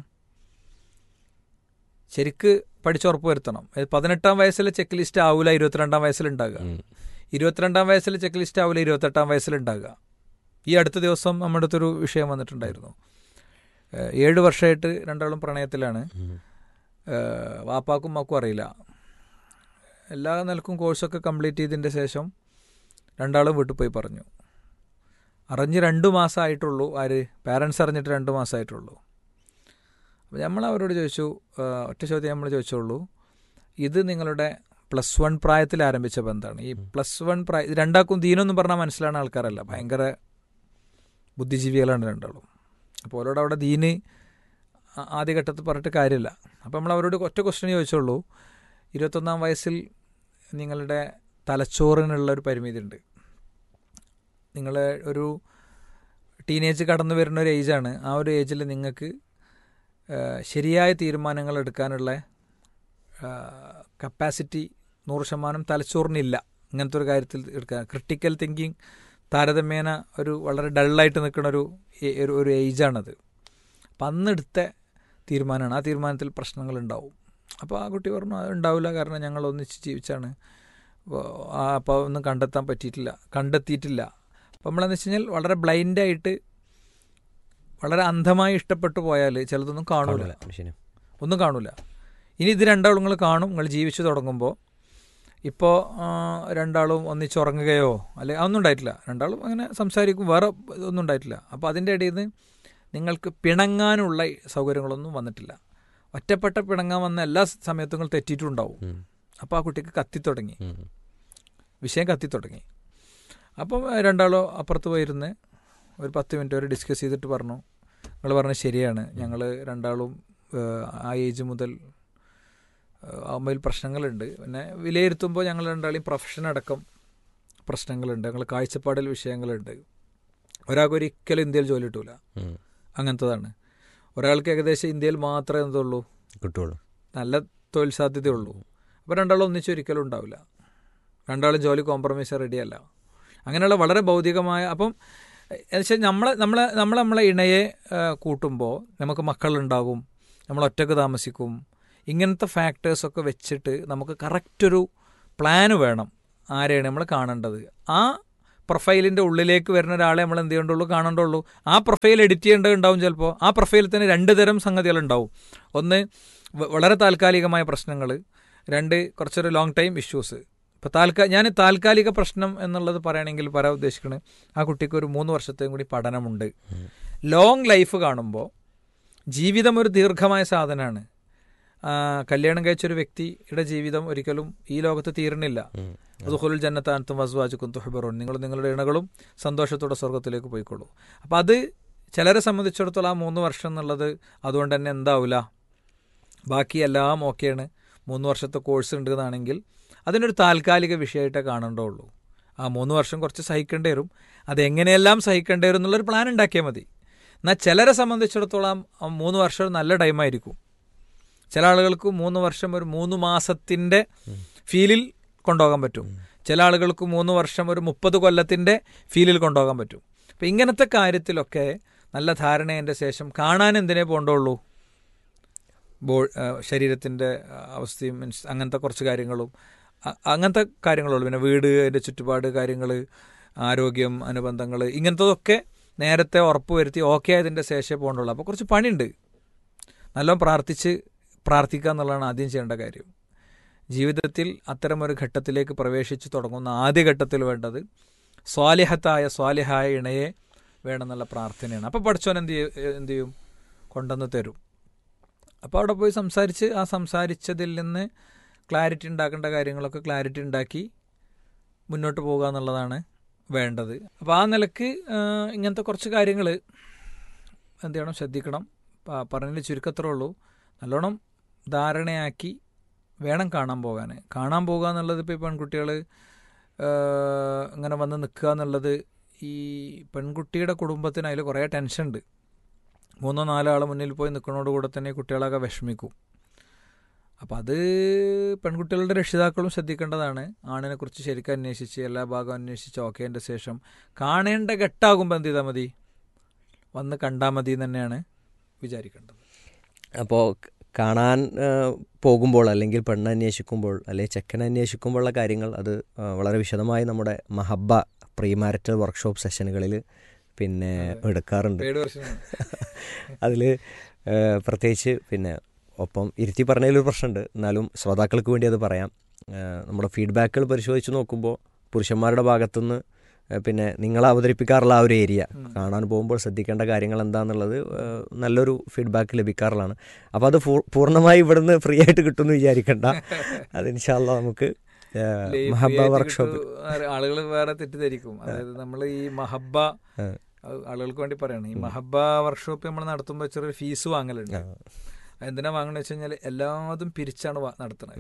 ശരിക്ക് പഠിച്ചുറപ്പ് വരുത്തണം ഇത് പതിനെട്ടാം വയസ്സിലെ ചെക്ക് ലിസ്റ്റ് ആവില്ല ഇരുപത്തിരണ്ടാം വയസ്സിലുണ്ടാകുക ഉം. ഇരുപത്തിരണ്ടാം വയസ്സിലെ ചെക്ക് ലിസ്റ്റ് ആവില്ല ഇരുപത്തെട്ടാം വയസ്സിലുണ്ടാകുക ഈ അടുത്ത ദിവസം നമ്മുടെ അടുത്തൊരു വിഷയം വന്നിട്ടുണ്ടായിരുന്നു ഏഹ് ഏഴ് വർഷമായിട്ട് രണ്ടാളും പ്രണയത്തിലാണ് ഉം. ഏഹ് വാപ്പാക്കും മക്കും അറിയില്ല എല്ലാ നിലക്കും കോഴ്സൊക്കെ കംപ്ലീറ്റ് ചെയ്തതിൻ്റെ ശേഷം രണ്ടാളും വീട്ടിൽ പോയി പറഞ്ഞു അറിഞ്ഞ് രണ്ട് മാസമായിട്ടുള്ളൂ ആര് പാരൻസ് അറിഞ്ഞിട്ട് രണ്ട് മാസമായിട്ടുള്ളൂ അപ്പോൾ നമ്മൾ അവരോട് ചോദിച്ചു ഏഹ് ഒറ്റ ചോദ്യം നമ്മൾ ചോദിച്ചുള്ളൂ ഇത് നിങ്ങളുടെ പ്ലസ് വൺ പ്രായത്തിൽ ആരംഭിച്ച ബന്ധമാണ് ഈ പ്ലസ് വൺ പ്രായ ഇത് രണ്ടാക്കും ദീനൊന്നും പറഞ്ഞാൽ മനസ്സിലാണ് ആൾക്കാരല്ല ഭയങ്കര ബുദ്ധിജീവികളാണ് രണ്ടാളും അപ്പോൾ അവരോട് അവിടെ ദീന് ആ- ആദ്യഘട്ടത്തിൽ പറഞ്ഞിട്ട് കാര്യമില്ല അപ്പോൾ നമ്മൾ അവരോട് ഒറ്റ ക്വസ്റ്റ്യൻ ചോദിച്ചുള്ളൂ ഇരുപത്തൊന്നാം വയസ്സിൽ നിങ്ങളുടെ തലച്ചോറിനുള്ള ഒരു പരിമിതി ഉണ്ട് നിങ്ങൾ ഒരു ടീനേജ് കടന്നു വരുന്ന ഒരു ഏജാണ് ആ ഒരു ഏജിൽ നിങ്ങൾക്ക് ആ, ശരിയായ തീരുമാനങ്ങൾ എടുക്കാനുള്ള കപ്പാസിറ്റി നൂറ് ശതമാനം തലച്ചോറിനില്ല ഇങ്ങനത്തെ ഒരു കാര്യത്തിൽ എടുക്കാൻ ക്രിട്ടിക്കൽ തിങ്കിങ് താരതമ്യേന ഒരു വളരെ ഡള്ളായിട്ട് നിൽക്കുന്ന ഒരു ഏ- ഒരു- ഒരു ഏജാണത് അപ്പം അന്നെടുത്ത തീരുമാനമാണ് ആ തീരുമാനത്തിൽ പ്രശ്നങ്ങൾ ഉണ്ടാവും അപ്പോൾ ആ കുട്ടി പറഞ്ഞു അത് ഉണ്ടാവില്ല കാരണം ഞങ്ങൾ ഒന്നിച്ച് ജീവിച്ചാണ് അപ്പോൾ ഒന്നും കണ്ടെത്താൻ പറ്റിയിട്ടില്ല കണ്ടെത്തിയിട്ടില്ല അപ്പം നമ്മളെന്ന് വെച്ച് കഴിഞ്ഞാൽ വളരെ ബ്ലൈൻഡായിട്ട് വളരെ അന്ധമായി ഇഷ്ടപ്പെട്ടു പോയാൽ ചിലതൊന്നും കാണൂല കാണൂല മനുഷ്യന് ഒന്നും കാണൂല ഇനി ഇത് രണ്ടാളും നിങ്ങൾ കാണും നിങ്ങൾ ജീവിച്ചു തുടങ്ങുമ്പോൾ ഇപ്പോൾ രണ്ടാളും ഒന്നിച്ചുറങ്ങുകയോ അല്ലെ അതൊന്നും ഉണ്ടായിട്ടില്ല രണ്ടാളും അങ്ങനെ സംസാരിക്കും വേറെ ഒന്നും ഉണ്ടായിട്ടില്ല അപ്പോൾ അതിൻ്റെ ഇടയിൽ നിന്ന് നിങ്ങൾക്ക് പിണങ്ങാനുള്ള സൗകര്യങ്ങളൊന്നും വന്നിട്ടില്ല ഒറ്റപ്പെട്ട പിണങ്ങാൻ വന്ന എല്ലാ സമയത്തും നിങ്ങൾ തെറ്റിയിട്ടുണ്ടാവും ഉം. അപ്പോൾ ആ കുട്ടിക്ക് കത്തിത്തുടങ്ങി ഉം. വിഷയം കത്തിത്തുടങ്ങി അപ്പം രണ്ടാളോ അപ്പുറത്ത് പോയിരുന്ന് ഒരു പത്ത് മിനിറ്റ് വരെ ഡിസ്കസ് ചെയ്തിട്ട് പറഞ്ഞു നിങ്ങൾ പറഞ്ഞത് ശരിയാണ് ഞങ്ങൾ രണ്ടാളും ഏഹ്, ആ ഏജ് മുതൽ അമ്മയിൽ പ്രശ്നങ്ങളുണ്ട് പിന്നെ വിലയിരുത്തുമ്പോൾ ഞങ്ങൾ രണ്ടാളെയും പ്രൊഫഷൻ അടക്കം പ്രശ്നങ്ങളുണ്ട് ഞങ്ങൾ കാഴ്ചപ്പാടിൽ വിഷയങ്ങളുണ്ട് ഒരാൾക്ക് ഒരിക്കലും ഇന്ത്യയിൽ ജോലി കിട്ടൂല ഉം. അങ്ങനത്തതാണ് ഒരാൾക്ക് ഏകദേശം ഇന്ത്യയിൽ മാത്രമേ എന്തുള്ളൂ കിട്ടുള്ളൂ നല്ല തൊഴിൽ സാധ്യതയുള്ളൂ അപ്പോൾ രണ്ടാളും ഒന്നിച്ച് ഒരിക്കലും ഉണ്ടാവില്ല രണ്ടാളും ജോലി കോംപ്രമൈസ് റെഡിയല്ല അങ്ങനെയുള്ള വളരെ ഭൗതികമായ അപ്പം എന്നുവെച്ചാൽ നമ്മളെ നമ്മളെ നമ്മൾ നമ്മളെ ഇണയെ കൂട്ടുമ്പോൾ നമുക്ക് മക്കളുണ്ടാകും നമ്മൾ ഒറ്റക്ക് താമസിക്കും ഇങ്ങനത്തെ ഫാക്ടേഴ്സൊക്കെ വെച്ചിട്ട് നമുക്ക് കറക്റ്റൊരു പ്ലാന് വേണം ആരെയാണ് നമ്മൾ കാണേണ്ടത് ആ പ്രൊഫൈലിൻ്റെ ഉള്ളിലേക്ക് വരുന്ന ഒരാളെ നമ്മൾ എന്ത് ചെയ്യേണ്ടുള്ളൂ കാണേണ്ടുള്ളൂ ആ പ്രൊഫൈൽ എഡിറ്റ് ചെയ്യേണ്ടതുണ്ടാവും ചിലപ്പോൾ ആ പ്രൊഫൈലിൽ തന്നെ രണ്ട് തരം സംഗതികളുണ്ടാവും ഒന്ന് വ- വളരെ താൽക്കാലികമായ പ്രശ്നങ്ങൾ രണ്ട് കുറച്ചൊരു ലോങ് ടൈം ഇഷ്യൂസ് ഇപ്പോൾ താൽക്കാ ഞാൻ താൽക്കാലിക പ്രശ്നം എന്നുള്ളത് പറയുകയാണെങ്കിൽ പറയാൻ ഉദ്ദേശിക്കുന്നത് ആ കുട്ടിക്ക് ഒരു മൂന്ന് വർഷത്തെയും കൂടി പഠനമുണ്ട് ലോങ് ലൈഫ് കാണുമ്പോൾ ജീവിതം ഒരു ദീർഘമായ സാധനമാണ് കല്യാണം കഴിച്ചൊരു വ്യക്തിയുടെ ജീവിതം ഒരിക്കലും ഈ ലോകത്ത് തീരണില്ല അതുഹുൽ ജന്നത്താനത്തും വസ്വാജുക്കും തുഹബറും നിങ്ങൾ നിങ്ങളുടെ ഇണകളും സന്തോഷത്തോടെ സ്വർഗത്തിലേക്ക് പോയിക്കോളൂ അപ്പം അത് ചിലരെ സംബന്ധിച്ചിടത്തോളം ആ മൂന്ന് വർഷം എന്നുള്ളത് അതുകൊണ്ട് തന്നെ എന്താവില്ല ബാക്കി എല്ലാം ഓക്കെയാണ് മൂന്ന് വർഷത്തെ കോഴ്സ് ഉണ്ട് എന്നാണെങ്കിൽ അതിനൊരു താൽക്കാലിക വിഷയമായിട്ടേ കാണേണ്ടുള്ളൂ ആ മൂന്ന് വർഷം കുറച്ച് സഹിക്കേണ്ടി വരും അതെങ്ങനെയെല്ലാം സഹിക്കേണ്ടി വരും എന്നുള്ളൊരു പ്ലാൻ ഉണ്ടാക്കിയാൽ മതി എന്നാൽ ചിലരെ സംബന്ധിച്ചിടത്തോളം ആ മൂന്ന് വർഷം ഒരു നല്ല ടൈമായിരിക്കും ചില ആളുകൾക്ക് മൂന്ന് വർഷം ഒരു മൂന്ന് മാസത്തിൻ്റെ ഫീലിൽ കൊണ്ടുപോകാൻ പറ്റും ചില ആളുകൾക്ക് മൂന്ന് വർഷം ഒരു മുപ്പത് കൊല്ലത്തിൻ്റെ ഫീലിൽ കൊണ്ടുപോകാൻ പറ്റും അപ്പം ഇങ്ങനത്തെ കാര്യത്തിലൊക്കെ നല്ല ധാരണയതിൻ്റെ ശേഷം കാണാൻ എന്തിനേ പോകണ്ടുള്ളൂ ബോ ശരീരത്തിൻ്റെ അവസ്ഥയും മീൻസ് അങ്ങനത്തെ കുറച്ച് കാര്യങ്ങളും അ- അങ്ങനത്തെ കാര്യങ്ങളുള്ളൂ പിന്നെ വീട് അതിൻ്റെ ചുറ്റുപാട് കാര്യങ്ങൾ ആരോഗ്യം അനുബന്ധങ്ങൾ ഇങ്ങനത്തതൊക്കെ നേരത്തെ ഉറപ്പ് വരുത്തി ഓക്കെ ആയതിൻ്റെ ശേഷമേ പോകണ്ടുള്ളൂ അപ്പോൾ കുറച്ച് പണിയുണ്ട് നല്ലോണം പ്രാർത്ഥിച്ച് പ്രാർത്ഥിക്കുക എന്നുള്ളതാണ് ആദ്യം ചെയ്യേണ്ട കാര്യം ജീവിതത്തിൽ അത്തരമൊരു ഘട്ടത്തിലേക്ക് പ്രവേശിച്ച് തുടങ്ങുന്ന ആദ്യ ഘട്ടത്തിൽ വേണ്ടത് സ്വാലിഹത്തായ സ്വാലിഹായ ഇണയെ വേണമെന്നുള്ള പ്രാർത്ഥനയാണ് അപ്പോൾ പഠിച്ചോൻ എന്ത് ചെയ്യും എന്ത് ചെയ്യും കൊണ്ടുവന്ന് തരും അപ്പോൾ അവിടെ പോയി സംസാരിച്ച് ആ സംസാരിച്ചതിൽ നിന്ന് ക്ലാരിറ്റി ഉണ്ടാക്കേണ്ട കാര്യങ്ങളൊക്കെ ക്ലാരിറ്റി ഉണ്ടാക്കി മുന്നോട്ട് പോകുക എന്നുള്ളതാണ് വേണ്ടത് അപ്പോൾ ആ നിലക്ക് ആ, ഇങ്ങനത്തെ കുറച്ച് കാര്യങ്ങൾ എന്ത് ചെയ്യണം ശ്രദ്ധിക്കണം പ- പറഞ്ഞതിൽ ചുരുക്കത്രേ ഉള്ളൂ നല്ലോണം ധാരണയാക്കി വേണം കാണാൻ പോകാൻ കാണാൻ പോകുക എന്നുള്ളത് ഇപ്പോൾ ഈ പെൺകുട്ടികൾ ഇങ്ങനെ വന്ന് നിൽക്കുക എന്നുള്ളത് ഈ പെൺകുട്ടിയുടെ കുടുംബത്തിന് അതിൽ കുറേ ടെൻഷൻ ഉണ്ട് മൂന്നോ നാലോ ആൾ മുന്നിൽ പോയി നിൽക്കുന്നതോടുകൂടെ തന്നെ ഈ കുട്ടികളൊക്കെ വിഷമിക്കും അപ്പം അത് പെൺകുട്ടികളുടെ രക്ഷിതാക്കളും ശ്രദ്ധിക്കേണ്ടതാണ് ആണിനെ കുറിച്ച് ശരിക്കും അന്വേഷിച്ച് എല്ലാ ഭാഗവും അന്വേഷിച്ച് ഓക്കേൻ്റെ ശേഷം കാണേണ്ട ഘട്ടാകുമ്പോൾ എന്ത് ചെയ്താൽ മതി വന്ന് കണ്ടാൽ മതി എന്ന് തന്നെയാണ് വിചാരിക്കേണ്ടത് അപ്പോൾ കാണാൻ ആ, പോകുമ്പോൾ അല്ലെങ്കിൽ പെണ്ണ് അന്വേഷിക്കുമ്പോൾ അല്ലെങ്കിൽ ചെക്കൻ അന്വേഷിക്കുമ്പോഴുള്ള കാര്യങ്ങൾ അത് ആ, വളരെ വിശദമായി നമ്മുടെ മഹബ്ബ പ്രീമാരിറ്റൽ വർക്ക്ഷോപ്പ് സെഷനുകളിൽ പിന്നെ എടുക്കാറുണ്ട് ഏഴ് വർഷം അതിൽ പ്രത്യേകിച്ച് പിന്നെ ഒപ്പം ഇരുത്തി പറഞ്ഞതിലൊരു പ്രശ്നമുണ്ട് എന്നാലും ശ്രോതാക്കൾക്ക് വേണ്ടി അത് പറയാം ആ, നമ്മുടെ ഫീഡ്ബാക്കുകൾ പരിശോധിച്ച് നോക്കുമ്പോൾ പുരുഷന്മാരുടെ ഭാഗത്തുനിന്ന് ആ, പിന്നെ നിങ്ങൾ അവതരിപ്പിക്കാറുള്ള ആ ഒരു ഏരിയ കാണാൻ പോകുമ്പോൾ ശ്രദ്ധിക്കേണ്ട കാര്യങ്ങൾ എന്താണെന്നുള്ളത് ആ, നല്ലൊരു ഫീഡ്ബാക്ക് ലഭിക്കാറുള്ളതാണ് അപ്പോൾ അത് ഫൂ- പൂർണ്ണമായി ഇവിടുന്ന് ഫ്രീ ആയിട്ട് കിട്ടുമെന്ന് വിചാരിക്കണ്ട അത് ഇൻഷാല്ല നമുക്ക് ആ, മഹബ്ബ വർക്ക്ഷോപ്പ് ആളുകൾ വേറെ തെറ്റിദ്ധരിക്കും അതായത് നമ്മൾ ഈ മഹബ്ബ ആളുകൾക്ക് വേണ്ടി പറയണം ഈ മഹബ്ബ വർക്ക്ഷോപ്പ് നമ്മൾ നടത്തുമ്പോൾ ചെറിയൊരു ഫീസ് വാങ്ങലുണ്ട് എന്തിനാ വാങ്ങണമെന്ന് വെച്ച് കഴിഞ്ഞാൽ എല്ലാതും പിരിച്ചാണ് വാ- നടത്തുന്നത്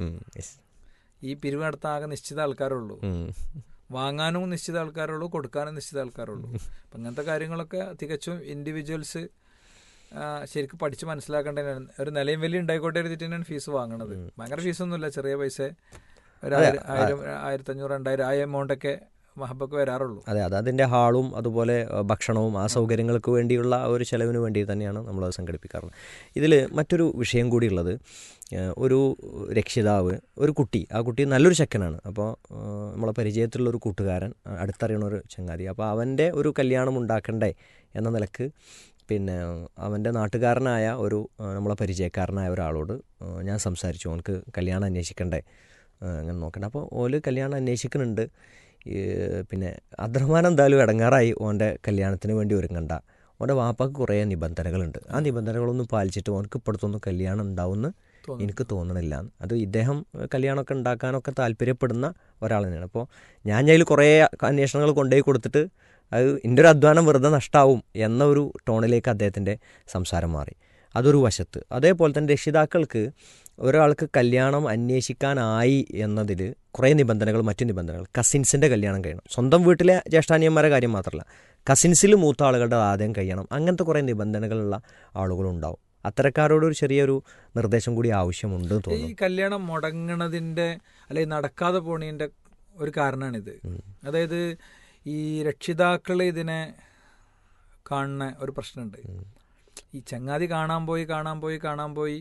ഈ പിരിവ് നടത്താൻ ആകെ നിശ്ചിത ആൾക്കാരുള്ളൂ വാങ്ങാനും നിശ്ചിത ആൾക്കാരുള്ളൂ കൊടുക്കാനും നിശ്ചിത ആൾക്കാരുള്ളൂ അപ്പം അങ്ങനത്തെ കാര്യങ്ങളൊക്കെ തികച്ചും ഇൻഡിവിജ്വൽസ് ശരിക്കും പഠിച്ച് മനസ്സിലാക്കേണ്ടതാണ് ഒരു നിലയും വലിയ ഉണ്ടായിക്കോട്ടെ എഴുതിയിട്ട് തന്നെയാണ് ഫീസ് വാങ്ങണത് ഭയങ്കര ഫീസൊന്നുമില്ല ചെറിയ പൈസ ഒരു ആയിരം ആയിരം ആയിരത്തഞ്ഞൂറ് രണ്ടായിരം ആ എമൗണ്ടൊക്കെ മഹബക്ക് വരാറുള്ളൂ അതെ അത് അതിൻ്റെ ഹാളും അതുപോലെ അഹ്, ഭക്ഷണവും ആ സൗകര്യങ്ങൾക്ക് വേണ്ടിയുള്ള ആ ഒരു ചെലവിന് വേണ്ടി തന്നെയാണ് നമ്മളത് സംഘടിപ്പിക്കാറുള്ളത് ഇതിൽ മറ്റൊരു വിഷയം കൂടിയുള്ളത് ഏഹ്, ഒരു രക്ഷിതാവ് ഒരു കുട്ടി ആ കുട്ടി നല്ലൊരു ചെക്കനാണ് അപ്പോൾ ഏഹ്, നമ്മളെ പരിചയത്തിലുള്ള ഒരു കൂട്ടുകാരൻ അഹ്, അടുത്തറിയണ ഒരു ചങ്ങാതി അപ്പോൾ അവൻ്റെ ഒരു കല്യാണം ഉണ്ടാക്കണ്ടേ എന്ന നിലക്ക് പിന്നെ അവൻ്റെ നാട്ടുകാരനായ ഒരു ഏഹ്, നമ്മളെ പരിചയക്കാരനായ ഒരാളോട് ഏഹ്, ഞാൻ സംസാരിച്ചു അവനക്ക് കല്യാണം അന്വേഷിക്കണ്ടേ ഏഹ്, അങ്ങനെ നോക്കണ്ട അപ്പോൾ ഓല് കല്യാണം അന്വേഷിക്കുന്നുണ്ട് ഈ പിന്നെ അബ്ദുറഹ്മാൻ എന്തായാലും ഇടങ്ങാറായി ഓൻ്റെ കല്യാണത്തിന് വേണ്ടി ഒരുങ്ങണ്ട ഓൻ്റെ വാപ്പാക്ക് കുറേ നിബന്ധനകളുണ്ട് ആ നിബന്ധനകളൊന്നും പാലിച്ചിട്ട് ഓനക്ക് ഇപ്പോഴത്തൊന്നും കല്യാണം ഉണ്ടാവുമെന്ന് എനിക്ക് തോന്നണില്ല അത് ഇദ്ദേഹം കല്യാണമൊക്കെ ഉണ്ടാക്കാനൊക്കെ താല്പര്യപ്പെടുന്ന ഒരാൾ തന്നെയാണ് അപ്പോൾ ഞാൻ അതിൽ കുറേ അന്വേഷണങ്ങൾ കൊണ്ടുപോയി കൊടുത്തിട്ട് അത് എൻ്റെ ഒരു അധ്വാനം വെറുതെ നഷ്ടാവും എന്ന ഒരു ടോണിലേക്ക് അദ്ദേഹത്തിൻ്റെ സംസാരം മാറി അതൊരു വശത്ത് അതേപോലെ തന്നെ രക്ഷിതാക്കൾക്ക് ഒരാൾക്ക് കല്യാണം അന്വേഷിക്കാനായി എന്നതിൽ കുറേ നിബന്ധനകൾ മറ്റു നിബന്ധനകൾ കസിൻസിൻ്റെ കല്യാണം കഴിയണം സ്വന്തം വീട്ടിലെ ജ്യേഷ്ഠാനിയന്മാരെ കാര്യം മാത്രമല്ല കസിൻസിൽ മൂത്ത ആളുകളുടെ ആദ്യം കഴിയണം അങ്ങനത്തെ കുറേ നിബന്ധനകളുള്ള ആളുകളുണ്ടാവും അത്തരക്കാരോട് ഒരു ചെറിയൊരു നിർദ്ദേശം കൂടി ആവശ്യമുണ്ട് എന്ന് ഈ തോന്നുന്നു കല്യാണം മുടങ്ങണതിന്റെ അല്ലെങ്കിൽ നടക്കാതെ പോണതിന്റെ ഒരു കാരണമാണിത് അതായത് ഈ രക്ഷിതാക്കൾ ഇതിനെ കാണുന്ന ഒരു പ്രശ്നമുണ്ട് ഈ ചങ്ങാതി കാണാൻ പോയി കാണാൻ പോയി കാണാൻ പോയി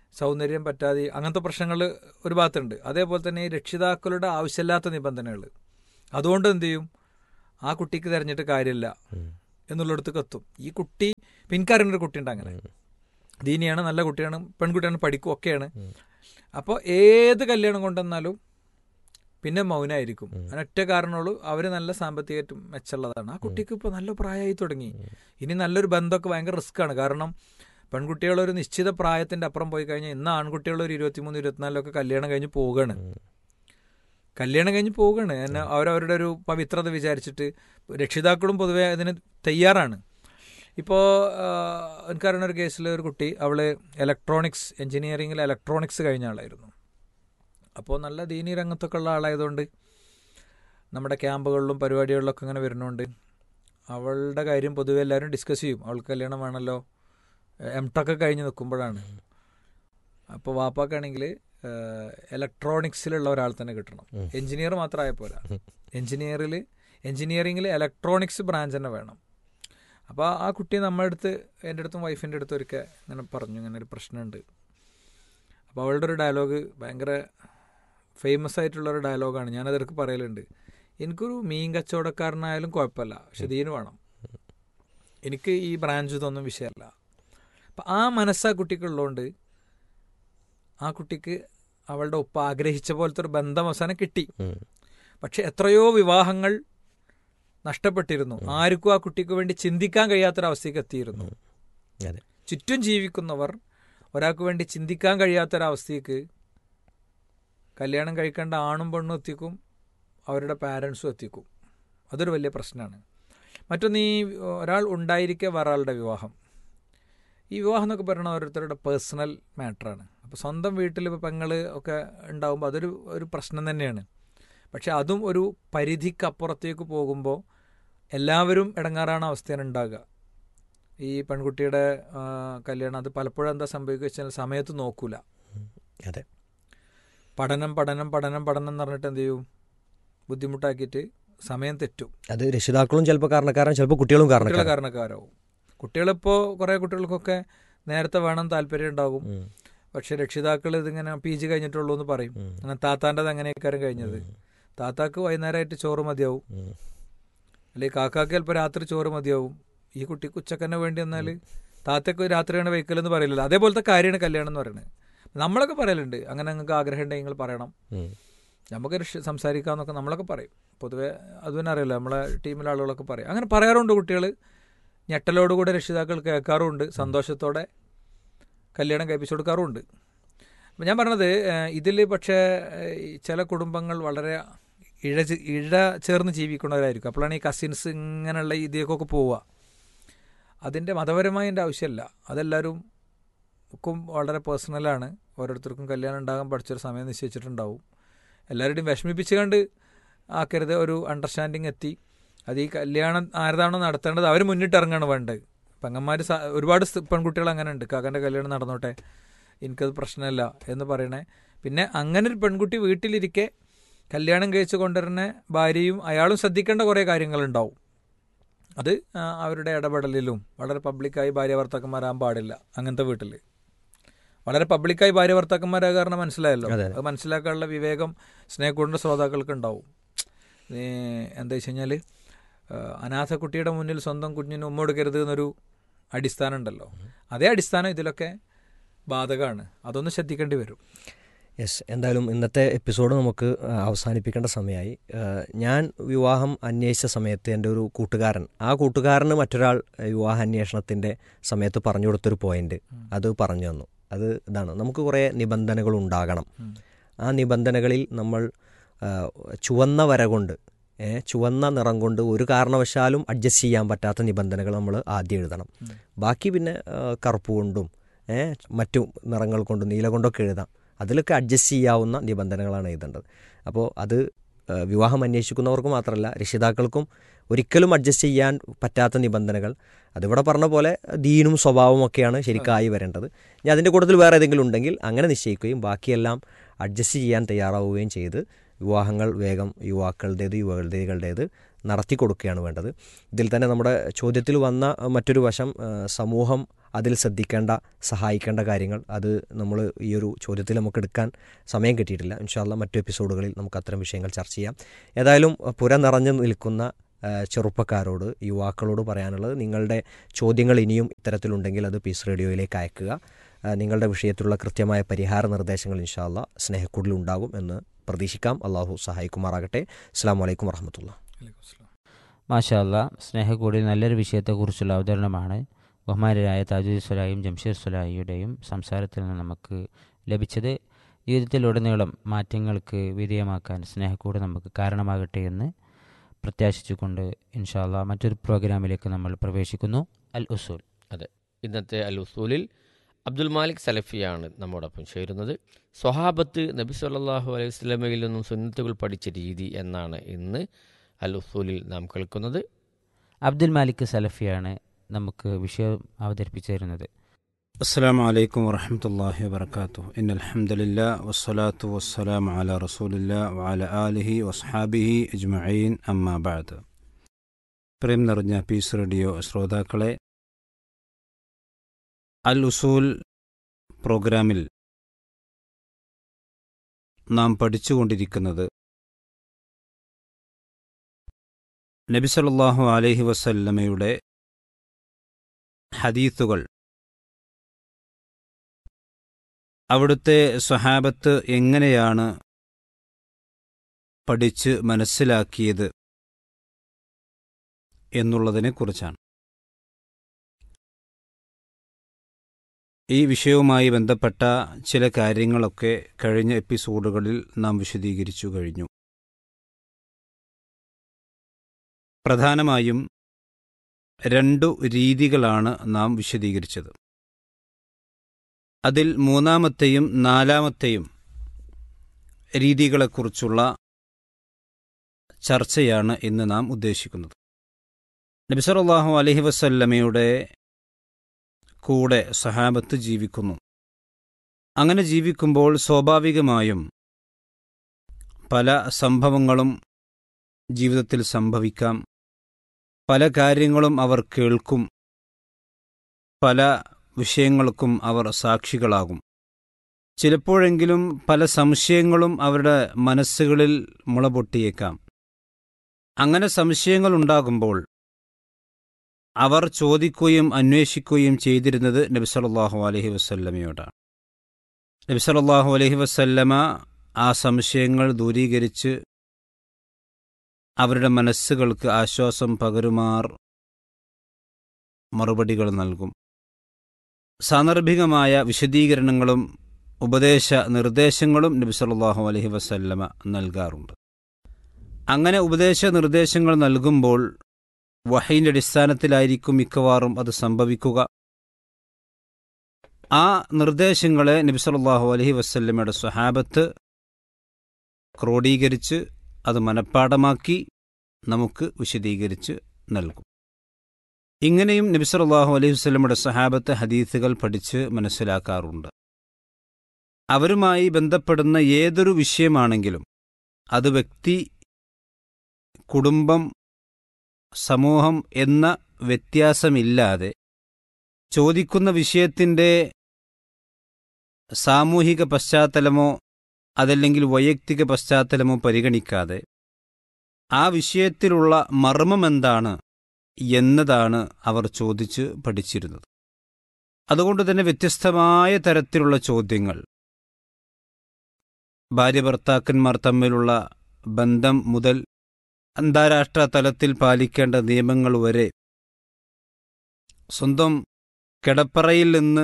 സൗന്ദര്യം പറ്റാതെ അങ്ങനത്തെ പ്രശ്നങ്ങൾ ഒരു ഭാഗത്തുണ്ട് അതേപോലെ തന്നെ ഈ രക്ഷിതാക്കളുടെ ആവശ്യമില്ലാത്ത നിബന്ധനകൾ അതുകൊണ്ട് എന്ത് ചെയ്യും ആ കുട്ടിക്ക് തിരഞ്ഞിട്ട് കാര്യമില്ല എന്നുള്ളിടത്തേക്ക് എത്തും ഈ കുട്ടി ഇപ്പം എനിക്കറിയുന്നൊരു കുട്ടിയുണ്ട് അങ്ങനെ ദീനിയാണ് നല്ല കുട്ടിയാണ് പെൺകുട്ടിയാണ് പഠിക്കും ഒക്കെയാണ് അപ്പോൾ ഏത് കല്യാണം കൊണ്ടുവന്നാലും പിന്നെ മൗനമായിരിക്കും അതിനൊറ്റ കാരണമുള്ളൂ അവർ നല്ല സാമ്പത്തികമായിട്ടും മെച്ചമുള്ളതാണ് ആ കുട്ടിക്ക് ഇപ്പോൾ നല്ല പ്രായമായി തുടങ്ങി ഇനി നല്ലൊരു ബന്ധമൊക്കെ ഭയങ്കര റിസ്ക്കാണ് കാരണം പെൺകുട്ടികൾ ഒരു നിശ്ചിത പ്രായത്തിൻ്റെ അപ്പുറം പോയി കഴിഞ്ഞാൽ ഇന്ന് ആൺകുട്ടികൾ ഒരു ഇരുപത്തിമൂന്ന് ഇരുപത്തിനാലിലൊക്കെ കല്യാണം കഴിഞ്ഞ് പോവുകയാണ് കല്യാണം കഴിഞ്ഞ് പോവുകയാണ് എന്നെ അവരവരുടെ ഒരു പവിത്രത വിചാരിച്ചിട്ട് രക്ഷിതാക്കളും പൊതുവെ അതിന് തയ്യാറാണ് ഇപ്പോൾ എനിക്കറിയുന്ന ഒരു കേസിൽ ഒരു കുട്ടി അവൾ ഇലക്ട്രോണിക്സ് എഞ്ചിനീയറിംഗിൽ ഇലക്ട്രോണിക്സ് കഴിഞ്ഞ ആളായിരുന്നു അപ്പോൾ നല്ല ദീനീ രംഗത്തൊക്കെ ഉള്ള ആളായതുകൊണ്ട് നമ്മുടെ ക്യാമ്പുകളിലും പരിപാടികളിലൊക്കെ ഇങ്ങനെ വരുന്നുണ്ട് അവളുടെ കാര്യം പൊതുവെ എല്ലാവരും ഡിസ്കസ് ചെയ്യും അവൾക്ക് കല്യാണം വേണമല്ലോ എം ടെക്ക് കഴിഞ്ഞ് നിൽക്കുമ്പോഴാണ് അപ്പോൾ വാപ്പാക്കാണെങ്കിൽ ഇലക്ട്രോണിക്സിലുള്ള ഒരാൾ തന്നെ കിട്ടണം എഞ്ചിനീയർ മാത്രമായ പോരാ എഞ്ചിനീയറിൽ എഞ്ചിനീയറിംഗിൽ ഇലക്ട്രോണിക്സ് ബ്രാഞ്ച് തന്നെ വേണം അപ്പോൾ ആ കുട്ടി നമ്മുടെ അടുത്ത് എൻ്റെ അടുത്തും വൈഫിൻ്റെ അടുത്തും ഒരിക്കൽ ഇങ്ങനെ പറഞ്ഞു ഇങ്ങനെ ഒരു പ്രശ്നമുണ്ട് അപ്പോൾ അവളുടെ ഒരു ഡയലോഗ് ഭയങ്കര ഫേമസ് ആയിട്ടുള്ള ഒരു ഡയലോഗാണ് ഞാനതിർക്ക് പറയലുണ്ട് എനിക്കൊരു മീൻ കച്ചവടക്കാരനായാലും കുഴപ്പമില്ല പക്ഷെ ദീന് വേണം എനിക്ക് ഈ ബ്രാഞ്ച് ഇതൊന്നും വിഷയമല്ല അപ്പം ആ മനസ്സ് ആ കുട്ടിക്കുള്ളതുകൊണ്ട് ആ കുട്ടിക്ക് അവളുടെ ഉപ്പ ആഗ്രഹിച്ച പോലത്തെ ഒരു ബന്ധം അവസാനം കിട്ടി പക്ഷെ എത്രയോ വിവാഹങ്ങൾ നഷ്ടപ്പെട്ടിരുന്നു ആർക്കും ആ കുട്ടിക്ക് വേണ്ടി ചിന്തിക്കാൻ കഴിയാത്തൊരവസ്ഥയ്ക്ക് എത്തിയിരുന്നു അതെ ചുറ്റും ജീവിക്കുന്നവർ ഒരാൾക്ക് വേണ്ടി ചിന്തിക്കാൻ കഴിയാത്തൊരവസ്ഥയ്ക്ക് കല്യാണം കഴിക്കേണ്ട ആണും പെണ്ണും എത്തിക്കും അവരുടെ പാരൻസും എത്തിക്കും അതൊരു വലിയ പ്രശ്നമാണ് മറ്റൊന്ന് ഈ ഒരാൾ ഉണ്ടായിരിക്കെ വേറൊരാളുടെ വിവാഹം ഈ വിവാഹം എന്നൊക്കെ പറയുന്നത് ഓരോരുത്തരുടെ പേഴ്സണൽ മാറ്ററാണ് അപ്പോൾ സ്വന്തം വീട്ടിൽ ഇപ്പോൾ പെങ്ങൾ ഒക്കെ ഉണ്ടാകുമ്പോൾ അതൊരു ഒരു പ്രശ്നം തന്നെയാണ് പക്ഷെ അതും ഒരു പരിധിക്കപ്പുറത്തേക്ക് പോകുമ്പോൾ എല്ലാവരും ഇടങ്ങാറാണ് അവസ്ഥയാണ് ഉണ്ടാകുക ഈ പെൺകുട്ടിയുടെ ആ, കല്യാണം അത് പലപ്പോഴും എന്താ സംഭവിക്കുക വെച്ചാൽ സമയത്ത് നോക്കൂല അതെ പഠനം പഠനം പഠനം പഠനം എന്ന് പറഞ്ഞിട്ട് എന്ത് ചെയ്യും ബുദ്ധിമുട്ടാക്കിയിട്ട് സമയം തെറ്റും അത് രക്ഷിതാക്കളും ചിലപ്പോൾ കാരണക്കാരാണ് ചിലപ്പോൾ കുട്ടികളും കുട്ടികളെ കാരണക്കാരാണ് കാരണക്കാരാവും കുട്ടികളിപ്പോൾ കുറേ കുട്ടികൾക്കൊക്കെ നേരത്തെ വേണം താല്പര്യം ഉണ്ടാകും ഉം. പക്ഷെ രക്ഷിതാക്കൾ ഇതിങ്ങനെ പി ജി കഴിഞ്ഞിട്ടുള്ളൂ എന്ന് പറയും ഉം. അങ്ങനെ താത്താൻ്റെത് അങ്ങനെയൊക്കെയാരും കഴിഞ്ഞത് താത്താക്ക് വൈകുന്നേരമായിട്ട് ചോറ് മതിയാവും ഉം. അല്ലെങ്കിൽ കാക്കാക്ക് ചിലപ്പോൾ രാത്രി ചോറ് മതിയാവും ഈ കുട്ടിക്ക് ഉച്ചക്കന്നെ വേണ്ടി വന്നാൽ താത്തക്ക് രാത്രിയാണ് വെക്കലെന്ന് പറയില്ലല്ലോ അതേപോലത്തെ കാര്യമാണ് കല്യാണം എന്ന് പറയുന്നത് നമ്മളൊക്കെ പറയലുണ്ട് അങ്ങനെ നിങ്ങൾക്ക് ആഗ്രഹം ഉണ്ടെങ്കിൽ നിങ്ങൾ പറയണം ഉം. നമുക്ക് രക്ഷ- സംസാരിക്കാമെന്നൊക്കെ നമ്മളൊക്കെ പറയും പൊതുവെ അത് തന്നെ അറിയില്ല നമ്മളെ ടീമിലെ ആളുകളൊക്കെ പറയും അങ്ങനെ പറയാറുണ്ട് കുട്ടികൾ ഞെട്ടലോടുകൂടെ രക്ഷിതാക്കൾ കേൾക്കാറുമുണ്ട് സന്തോഷത്തോടെ കല്യാണം കഴിപ്പിച്ചു കൊടുക്കാറുമുണ്ട് അപ്പം ഞാൻ പറഞ്ഞത് ഇതിൽ പക്ഷേ ഏഹ്, ഈ ചില കുടുംബങ്ങൾ വളരെ ഇഴ ചെ- ഇഴ ചേർന്ന് ജീവിക്കുന്നവരായിരിക്കും അപ്പോഴാണ് ഈ കസിൻസ് ഇങ്ങനെയുള്ള ഇതിലേക്കൊക്കെ പോവുക അതിൻ്റെ മതപരമായ എൻ്റെ ആവശ്യമല്ല അതെല്ലാവരും ക്കും വളരെ പേഴ്സണലാണ് ഓരോരുത്തർക്കും കല്യാണം ഉണ്ടാകാൻ പഠിച്ചൊരു സമയം നിശ്ചയിച്ചിട്ടുണ്ടാവും എല്ലാവരുടെയും വിഷമിപ്പിച്ച് കണ്ട് ആക്കരുത് ഒരു അണ്ടർസ്റ്റാൻഡിങ് എത്തി അത് ഈ കല്യാണം ആരതാണോ നടത്തേണ്ടത് അവർ മുന്നിട്ട് ഇറങ്ങാണ് വേണ്ടത് പെങ്ങന്മാർ ഒരുപാട് സ് പെൺകുട്ടികൾ അങ്ങനെ ഉണ്ട് കാക്കൻ്റെ കല്യാണം നടന്നോട്ടെ എനിക്കത് പ്രശ്നമല്ല എന്ന് പറയണേ പിന്നെ അങ്ങനെ ഒരു പെൺകുട്ടി വീട്ടിലിരിക്കെ കല്യാണം കഴിച്ച് കൊണ്ടുവരുന്ന ഭാര്യയും അയാളും ശ്രദ്ധിക്കേണ്ട കുറേ കാര്യങ്ങളുണ്ടാവും അത് ആ, അവരുടെ ഇടപെടലിലും വളരെ പബ്ലിക്കായി ഭാര്യ ഭർത്താക്കന്മാരാകാൻ പാടില്ല അങ്ങനത്തെ വീട്ടിൽ വളരെ പബ്ലിക്കായി ഭാര്യ ഭർത്താക്കന്മാരാകാൻ കാരണം മനസ്സിലായല്ലോ അതെ. അത് മനസ്സിലാക്കാനുള്ള വിവേകം സ്നേഹക്കൂടിൻ്റെ ശ്രോതാക്കൾക്ക് ഉണ്ടാവും ഈ എന്താ വെച്ച് കഴിഞ്ഞാൽ അനാഥ കുട്ടിയുടെ മുന്നിൽ സ്വന്തം കുഞ്ഞിന് ഉമ്മ കൊടുക്കരുത് എന്നൊരു അടിസ്ഥാനം ഉണ്ടല്ലോ അതേ അടിസ്ഥാനം ഇതിലൊക്കെ ബാധകമാണ് അതൊന്ന് ശ്രദ്ധിക്കേണ്ടി വരും യെസ് എന്തായാലും ഇന്നത്തെ എപ്പിസോഡ് നമുക്ക് ആ, അവസാനിപ്പിക്കേണ്ട സമയമായി ആ, ഞാൻ വിവാഹം അന്വേഷിച്ച സമയത്ത് എൻ്റെ ഒരു കൂട്ടുകാരൻ ആ കൂട്ടുകാരന് മറ്റൊരാൾ ആ, വിവാഹ അന്വേഷണത്തിൻ്റെ സമയത്ത് പറഞ്ഞു കൊടുത്തൊരു പോയിന്റ് അത് പറഞ്ഞു തന്നു അത് ഇതാണ് നമുക്ക് കുറേ നിബന്ധനകൾ ഉണ്ടാകണം ഉം. ആ നിബന്ധനകളിൽ നമ്മൾ ആ, ചുവന്ന വര കൊണ്ട് ഏ, ചുവന്ന നിറം കൊണ്ട് ഒരു കാരണവശാലും അഡ്ജസ്റ്റ് ചെയ്യാൻ പറ്റാത്ത നിബന്ധനകൾ നമ്മൾ ആദ്യം എഴുതണം ഉം. ബാക്കി പിന്നെ ആ, കറുപ്പ് കൊണ്ടും ഏ, മറ്റു നിറങ്ങൾ കൊണ്ടും നീല കൊണ്ടൊക്കെ എഴുതാം അതിലൊക്കെ അഡ്ജസ്റ്റ് ചെയ്യാവുന്ന നിബന്ധനകളാണ് എഴുതേണ്ടത് അപ്പോൾ അത് ആ, വിവാഹം അന്വേഷിക്കുന്നവർക്ക് മാത്രമല്ല രക്ഷിതാക്കൾക്കും ഒരിക്കലും അഡ്ജസ്റ്റ് ചെയ്യാൻ പറ്റാത്ത നിബന്ധനകൾ അതിവിടെ പറഞ്ഞ പോലെ ദീനും സ്വഭാവവും ഒക്കെയാണ് ശരിക്കായി വരേണ്ടത് ഇനി അതിൻ്റെ കൂട്ടത്തിൽ വേറെ ഏതെങ്കിലും ഉണ്ടെങ്കിൽ അങ്ങനെ നിശ്ചയിക്കുകയും ബാക്കിയെല്ലാം അഡ്ജസ്റ്റ് ചെയ്യാൻ തയ്യാറാവുകയും ചെയ്ത് വിവാഹങ്ങൾ വേഗം യുവാക്കളുടേത് യുവകളുടേത് നടത്തി കൊടുക്കുകയാണ് വേണ്ടത് ഇതിൽ തന്നെ നമ്മുടെ ചോദ്യത്തിൽ വന്ന മറ്റൊരു വശം ആ, സമൂഹം അതിൽ ശ്രദ്ധിക്കേണ്ട സഹായിക്കേണ്ട കാര്യങ്ങൾ അത് നമ്മൾ ഈ ഒരു ചോദ്യത്തിൽ നമുക്ക് എടുക്കാൻ സമയം കിട്ടിയിട്ടില്ല ഇൻഷാല്ല മറ്റു എപ്പിസോഡുകളിൽ നമുക്ക് അത്തരം വിഷയങ്ങൾ ചർച്ച ചെയ്യാം ഏതായാലും പുര നിറഞ്ഞു നിൽക്കുന്ന ആ, ചെറുപ്പക്കാരോട് യുവാക്കളോട് പറയാനുള്ളത് നിങ്ങളുടെ ചോദ്യങ്ങൾ ഇനിയും ഇത്തരത്തിലുണ്ടെങ്കിൽ അത് പീസ് റേഡിയോയിലേക്ക് അയക്കുക ആ, നിങ്ങളുടെ വിഷയത്തിലുള്ള കൃത്യമായ പരിഹാര നിർദ്ദേശങ്ങൾ ഇൻഷാല്ല സ്നേഹക്കൂടിലുണ്ടാകും എന്ന് പ്രതീക്ഷിക്കാം അള്ളാഹു സഹായിക്കുമാറാകട്ടെ അസ്സാം വലൈക്കും വർഹമത്തുള്ള മാഷാല്ല സ്നേഹക്കൂടി നല്ലൊരു വിഷയത്തെക്കുറിച്ചുള്ള അവതരണമാണ് ബഹുമാനരായ താജുദ് സ്വലായും ജംഷീർ സ്വലായിയുടെയും സംസാരത്തിൽ നിന്ന് നമുക്ക് ലഭിച്ചത് ജീവിതത്തിലുടനീളം മാറ്റങ്ങൾക്ക് വിധേയമാക്കാൻ സ്നേഹക്കൂട് നമുക്ക് കാരണമാകട്ടെ എന്ന് പ്രത്യാശിച്ചുകൊണ്ട് ഇൻഷാല്ല മറ്റൊരു പ്രോഗ്രാമിലേക്ക് നമ്മൾ പ്രവേശിക്കുന്നു അൽ ഉസൂൽ ഇന്നത്തെ അൽ ഉസൂലിൽ അബ്ദുൽ മാലിക് സലഫിയാണ് നമ്മോടൊപ്പം ചേരുന്നത് സ്വഹാബത്ത് നബി സല്ലല്ലാഹു അലൈഹി വസല്ലമയിൽ നിന്നും സുന്നത്തുകൾ പഠിച്ച രീതി എന്നാണ് ഇന്ന് അൽ ഉസൂലിൽ നാം കേൾക്കുന്നത് അബ്ദുൽ മാലിക് സലഫിയാണ് നമുക്ക് വിഷയം അവതരിപ്പിച്ചു തരുന്നത് السلام عليكم ورحمة الله وبركاته إن الحمد لله والصلاة والسلام على رسول الله وعلى آله وأصحابه أجمعين أما بعد പ്രേം നിറഞ്ഞ പീസ് റേഡിയോ ശ്രോതാക്കളെ അൽ ഉസൂൽ പ്രോഗ്രാമിൽ നാം പഠിച്ചുകൊണ്ടിരിക്കുന്നത് നബി സല്ലല്ലാഹു അലൈഹി വസല്ലമയുടെ ഹദീത്തുകൾ അവിടുത്തെ സ്വഹാബത്ത് എങ്ങനെയാണ് പഠിച്ച് മനസ്സിലാക്കിയത് എന്നുള്ളതിനെക്കുറിച്ചാണ് ഈ വിഷയവുമായി ബന്ധപ്പെട്ട ചില കാര്യങ്ങളൊക്കെ കഴിഞ്ഞ എപ്പിസോഡുകളിൽ നാം വിശദീകരിച്ചു കഴിഞ്ഞു പ്രധാനമായും രണ്ടു രീതികളാണ് നാം വിശദീകരിച്ചത് അതിൽ മൂന്നാമത്തെയും നാലാമത്തെയും രീതികളെക്കുറിച്ചുള്ള ചർച്ചയാണ് ഇന്ന് നാം ഉദ്ദേശിക്കുന്നത് നബിസറല്ലാഹു അലഹി വസല്ലമയുടെ കൂടെ സഹാബത്ത് ജീവിക്കുന്നു അങ്ങനെ ജീവിക്കുമ്പോൾ സ്വാഭാവികമായും പല സംഭവങ്ങളും ജീവിതത്തിൽ സംഭവിക്കാം പല കാര്യങ്ങളും അവർ കേൾക്കും പല വിഷയങ്ങൾക്കും അവർ സാക്ഷികളാകും ചിലപ്പോഴെങ്കിലും പല സംശയങ്ങളും അവരുടെ മനസ്സുകളിൽ മുളപൊട്ടിയേക്കാം അങ്ങനെ സംശയങ്ങൾ ഉണ്ടാകുമ്പോൾ അവർ ചോദിക്കുകയും അന്വേഷിക്കുകയും ചെയ്തിരുന്നത് നബിസലല്ലാഹു അലഹി വസല്ലമയോടാണ് നബിസലല്ലാഹു അലഹി വസല്ലമ ആ സംശയങ്ങൾ ദൂരീകരിച്ച് അവരുടെ മനസ്സുകൾക്ക് ആശ്വാസം പകരുമാർ മറുപടികൾ നൽകും സാന്ദർഭികമായ വിശദീകരണങ്ങളും ഉപദേശ നിർദ്ദേശങ്ങളും നബി സല്ലല്ലാഹു അലൈഹി വസല്ലമ നൽകാറുണ്ട് അങ്ങനെ ഉപദേശ നിർദ്ദേശങ്ങൾ നൽകുമ്പോൾ വഹയിൻ്റെ അടിസ്ഥാനത്തിലായിരിക്കും മിക്കവാറും അത് സംഭവിക്കുക ആ നിർദ്ദേശങ്ങളെ നബി സല്ലല്ലാഹു അലൈഹി വസല്ലമയുടെ സ്വഹാബത്ത് ക്രോഡീകരിച്ച് അത് മനഃപ്പാടമാക്കി നമുക്ക് വിശദീകരിച്ച് നൽകും ഇങ്ങനെയും നബി സല്ലല്ലാഹു അലൈഹി വസല്ലമയുടെ സഹാബത്ത് ഹദീസുകൾ പഠിച്ച് മനസ്സിലാക്കാറുണ്ട് അവരുമായി ബന്ധപ്പെടുന്ന ഏതൊരു വിഷയമാണെങ്കിലും അത് വ്യക്തി കുടുംബം സമൂഹം എന്ന വ്യത്യാസമില്ലാതെ ചോദിക്കുന്ന വിഷയത്തിൻ്റെ സാമൂഹിക പശ്ചാത്തലമോ അതല്ലെങ്കിൽ വൈയക്തിക പശ്ചാത്തലമോ പരിഗണിക്കാതെ ആ വിഷയത്തിലുള്ള മർമ്മമെന്താണ് എന്നതാണ് അവർ ചോദിച്ച് പഠിച്ചിരുന്നത് അതുകൊണ്ട് തന്നെ വ്യത്യസ്തമായ തരത്തിലുള്ള ചോദ്യങ്ങൾ ഭാര്യ ഭർത്താക്കന്മാർ തമ്മിലുള്ള ബന്ധം മുതൽ അന്താരാഷ്ട്ര തലത്തിൽ പാലിക്കേണ്ട നിയമങ്ങൾ വരെ സ്വന്തം കിടപ്പറയിൽ നിന്ന്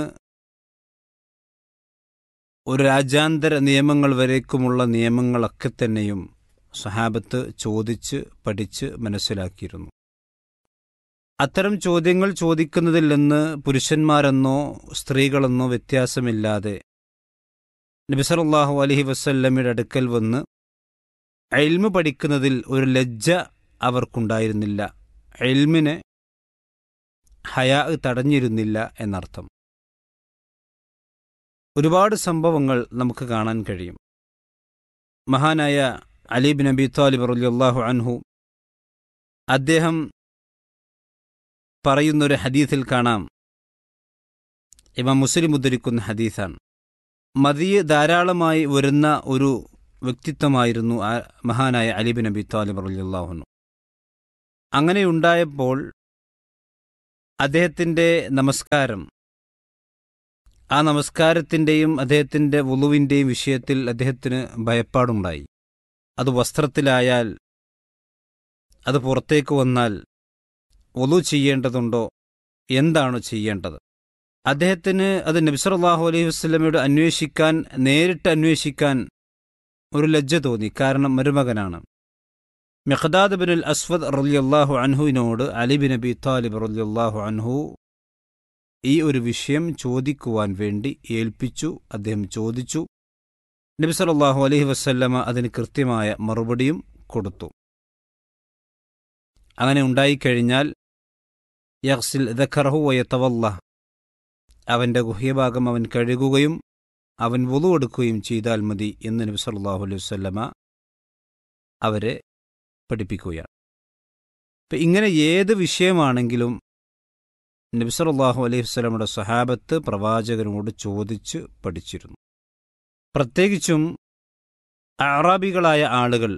ഒരു രാജ്യാന്തര നിയമങ്ങൾ വരേക്കുമുള്ള നിയമങ്ങളൊക്കെ തന്നെയും സഹാബത്ത് ചോദിച്ച് പഠിച്ച് മനസ്സിലാക്കിയിരുന്നു അത്തരം ചോദ്യങ്ങൾ ചോദിക്കുന്നതിൽ നിന്ന് പുരുഷന്മാരെന്നോ സ്ത്രീകളെന്നോ വ്യത്യാസമില്ലാതെ നബിസറല്ലാഹു അലഹി വസല്ലമ്മയുടെ അടുക്കൽ വന്ന് എൽമ് പഠിക്കുന്നതിൽ ഒരു ലജ്ജ അവർക്കുണ്ടായിരുന്നില്ല എൽമിനെ ഹയാ തടഞ്ഞിരുന്നില്ല എന്നർത്ഥം ഒരുപാട് സംഭവങ്ങൾ നമുക്ക് കാണാൻ കഴിയും മഹാനായ അലീബ് നബി താലിബ് റലിയല്ലാഹു അൻഹു അദ്ദേഹം പറയുന്നൊരു ഹദീസിൽ കാണാം ഇമാം മുസ്ലിം ഉദ്ധരിക്കുന്ന ഹദീസാണ് മതിയെ ധാരാളമായി വരുന്ന ഒരു വ്യക്തിത്വമായിരുന്നു ആ മഹാനായ അലിബിൻ നബി താലിബ് റലിയുള്ളാഹുനു അങ്ങനെയുണ്ടായപ്പോൾ അദ്ദേഹത്തിൻ്റെ നമസ്കാരം ആ നമസ്കാരത്തിൻ്റെയും അദ്ദേഹത്തിൻ്റെ വുളുവിൻ്റെയും വിഷയത്തിൽ അദ്ദേഹത്തിന് ഭയപ്പാടുണ്ടായി അത് വസ്ത്രത്തിലായാൽ അത് പുറത്തേക്ക് വന്നാൽ ഒലു ചെയ്യേണ്ടതുണ്ടോ എന്താണ് ചെയ്യേണ്ടത് അദ്ദേഹത്തിന് അത് നബിസറല്ലാഹു അലൈഹി വസ്ലമയോട് അന്വേഷിക്കാൻ നേരിട്ട് അന്വേഷിക്കാൻ ഒരു ലജ്ജ തോന്നി കാരണം മരുമകനാണ് മെഖദാദ് ബിൻ അസ്വദ് റലിയല്ലാഹു അൻഹുവിനോട് അലി ബിൻ അബി താലിബ് റലിയല്ലാഹു അൻഹു ഈ ഒരു വിഷയം ചോദിക്കുവാൻ വേണ്ടി ഏൽപ്പിച്ചു അദ്ദേഹം ചോദിച്ചു നബി സല്ലല്ലാഹു അലൈഹി വസല്ലമ അതിന് കൃത്യമായ മറുപടിയും കൊടുത്തു അങ്ങനെ ഉണ്ടായിക്കഴിഞ്ഞാൽ യഹ്സിൽ ദഖറഹു വയത്തവല്ല അവൻ്റെ ഗുഹ്യഭാഗം അവൻ കഴുകുകയും അവൻ വുളു എടുക്കുകയും ചെയ്താൽ മതി എന്ന് നബി സല്ലല്ലാഹു അലൈഹി വസല്ലമ അവരെ പഠിപ്പിക്കുകയാണ് ഇപ്പം ഇങ്ങനെ ഏത് വിഷയമാണെങ്കിലും നബി സല്ലല്ലാഹു അലൈഹി വസല്ലമയുടെ സഹാബത്ത് പ്രവാചകനോട് ചോദിച്ച് പഠിച്ചിരുന്നു പ്രത്യേകിച്ചും അറാബികളായ ആളുകൾ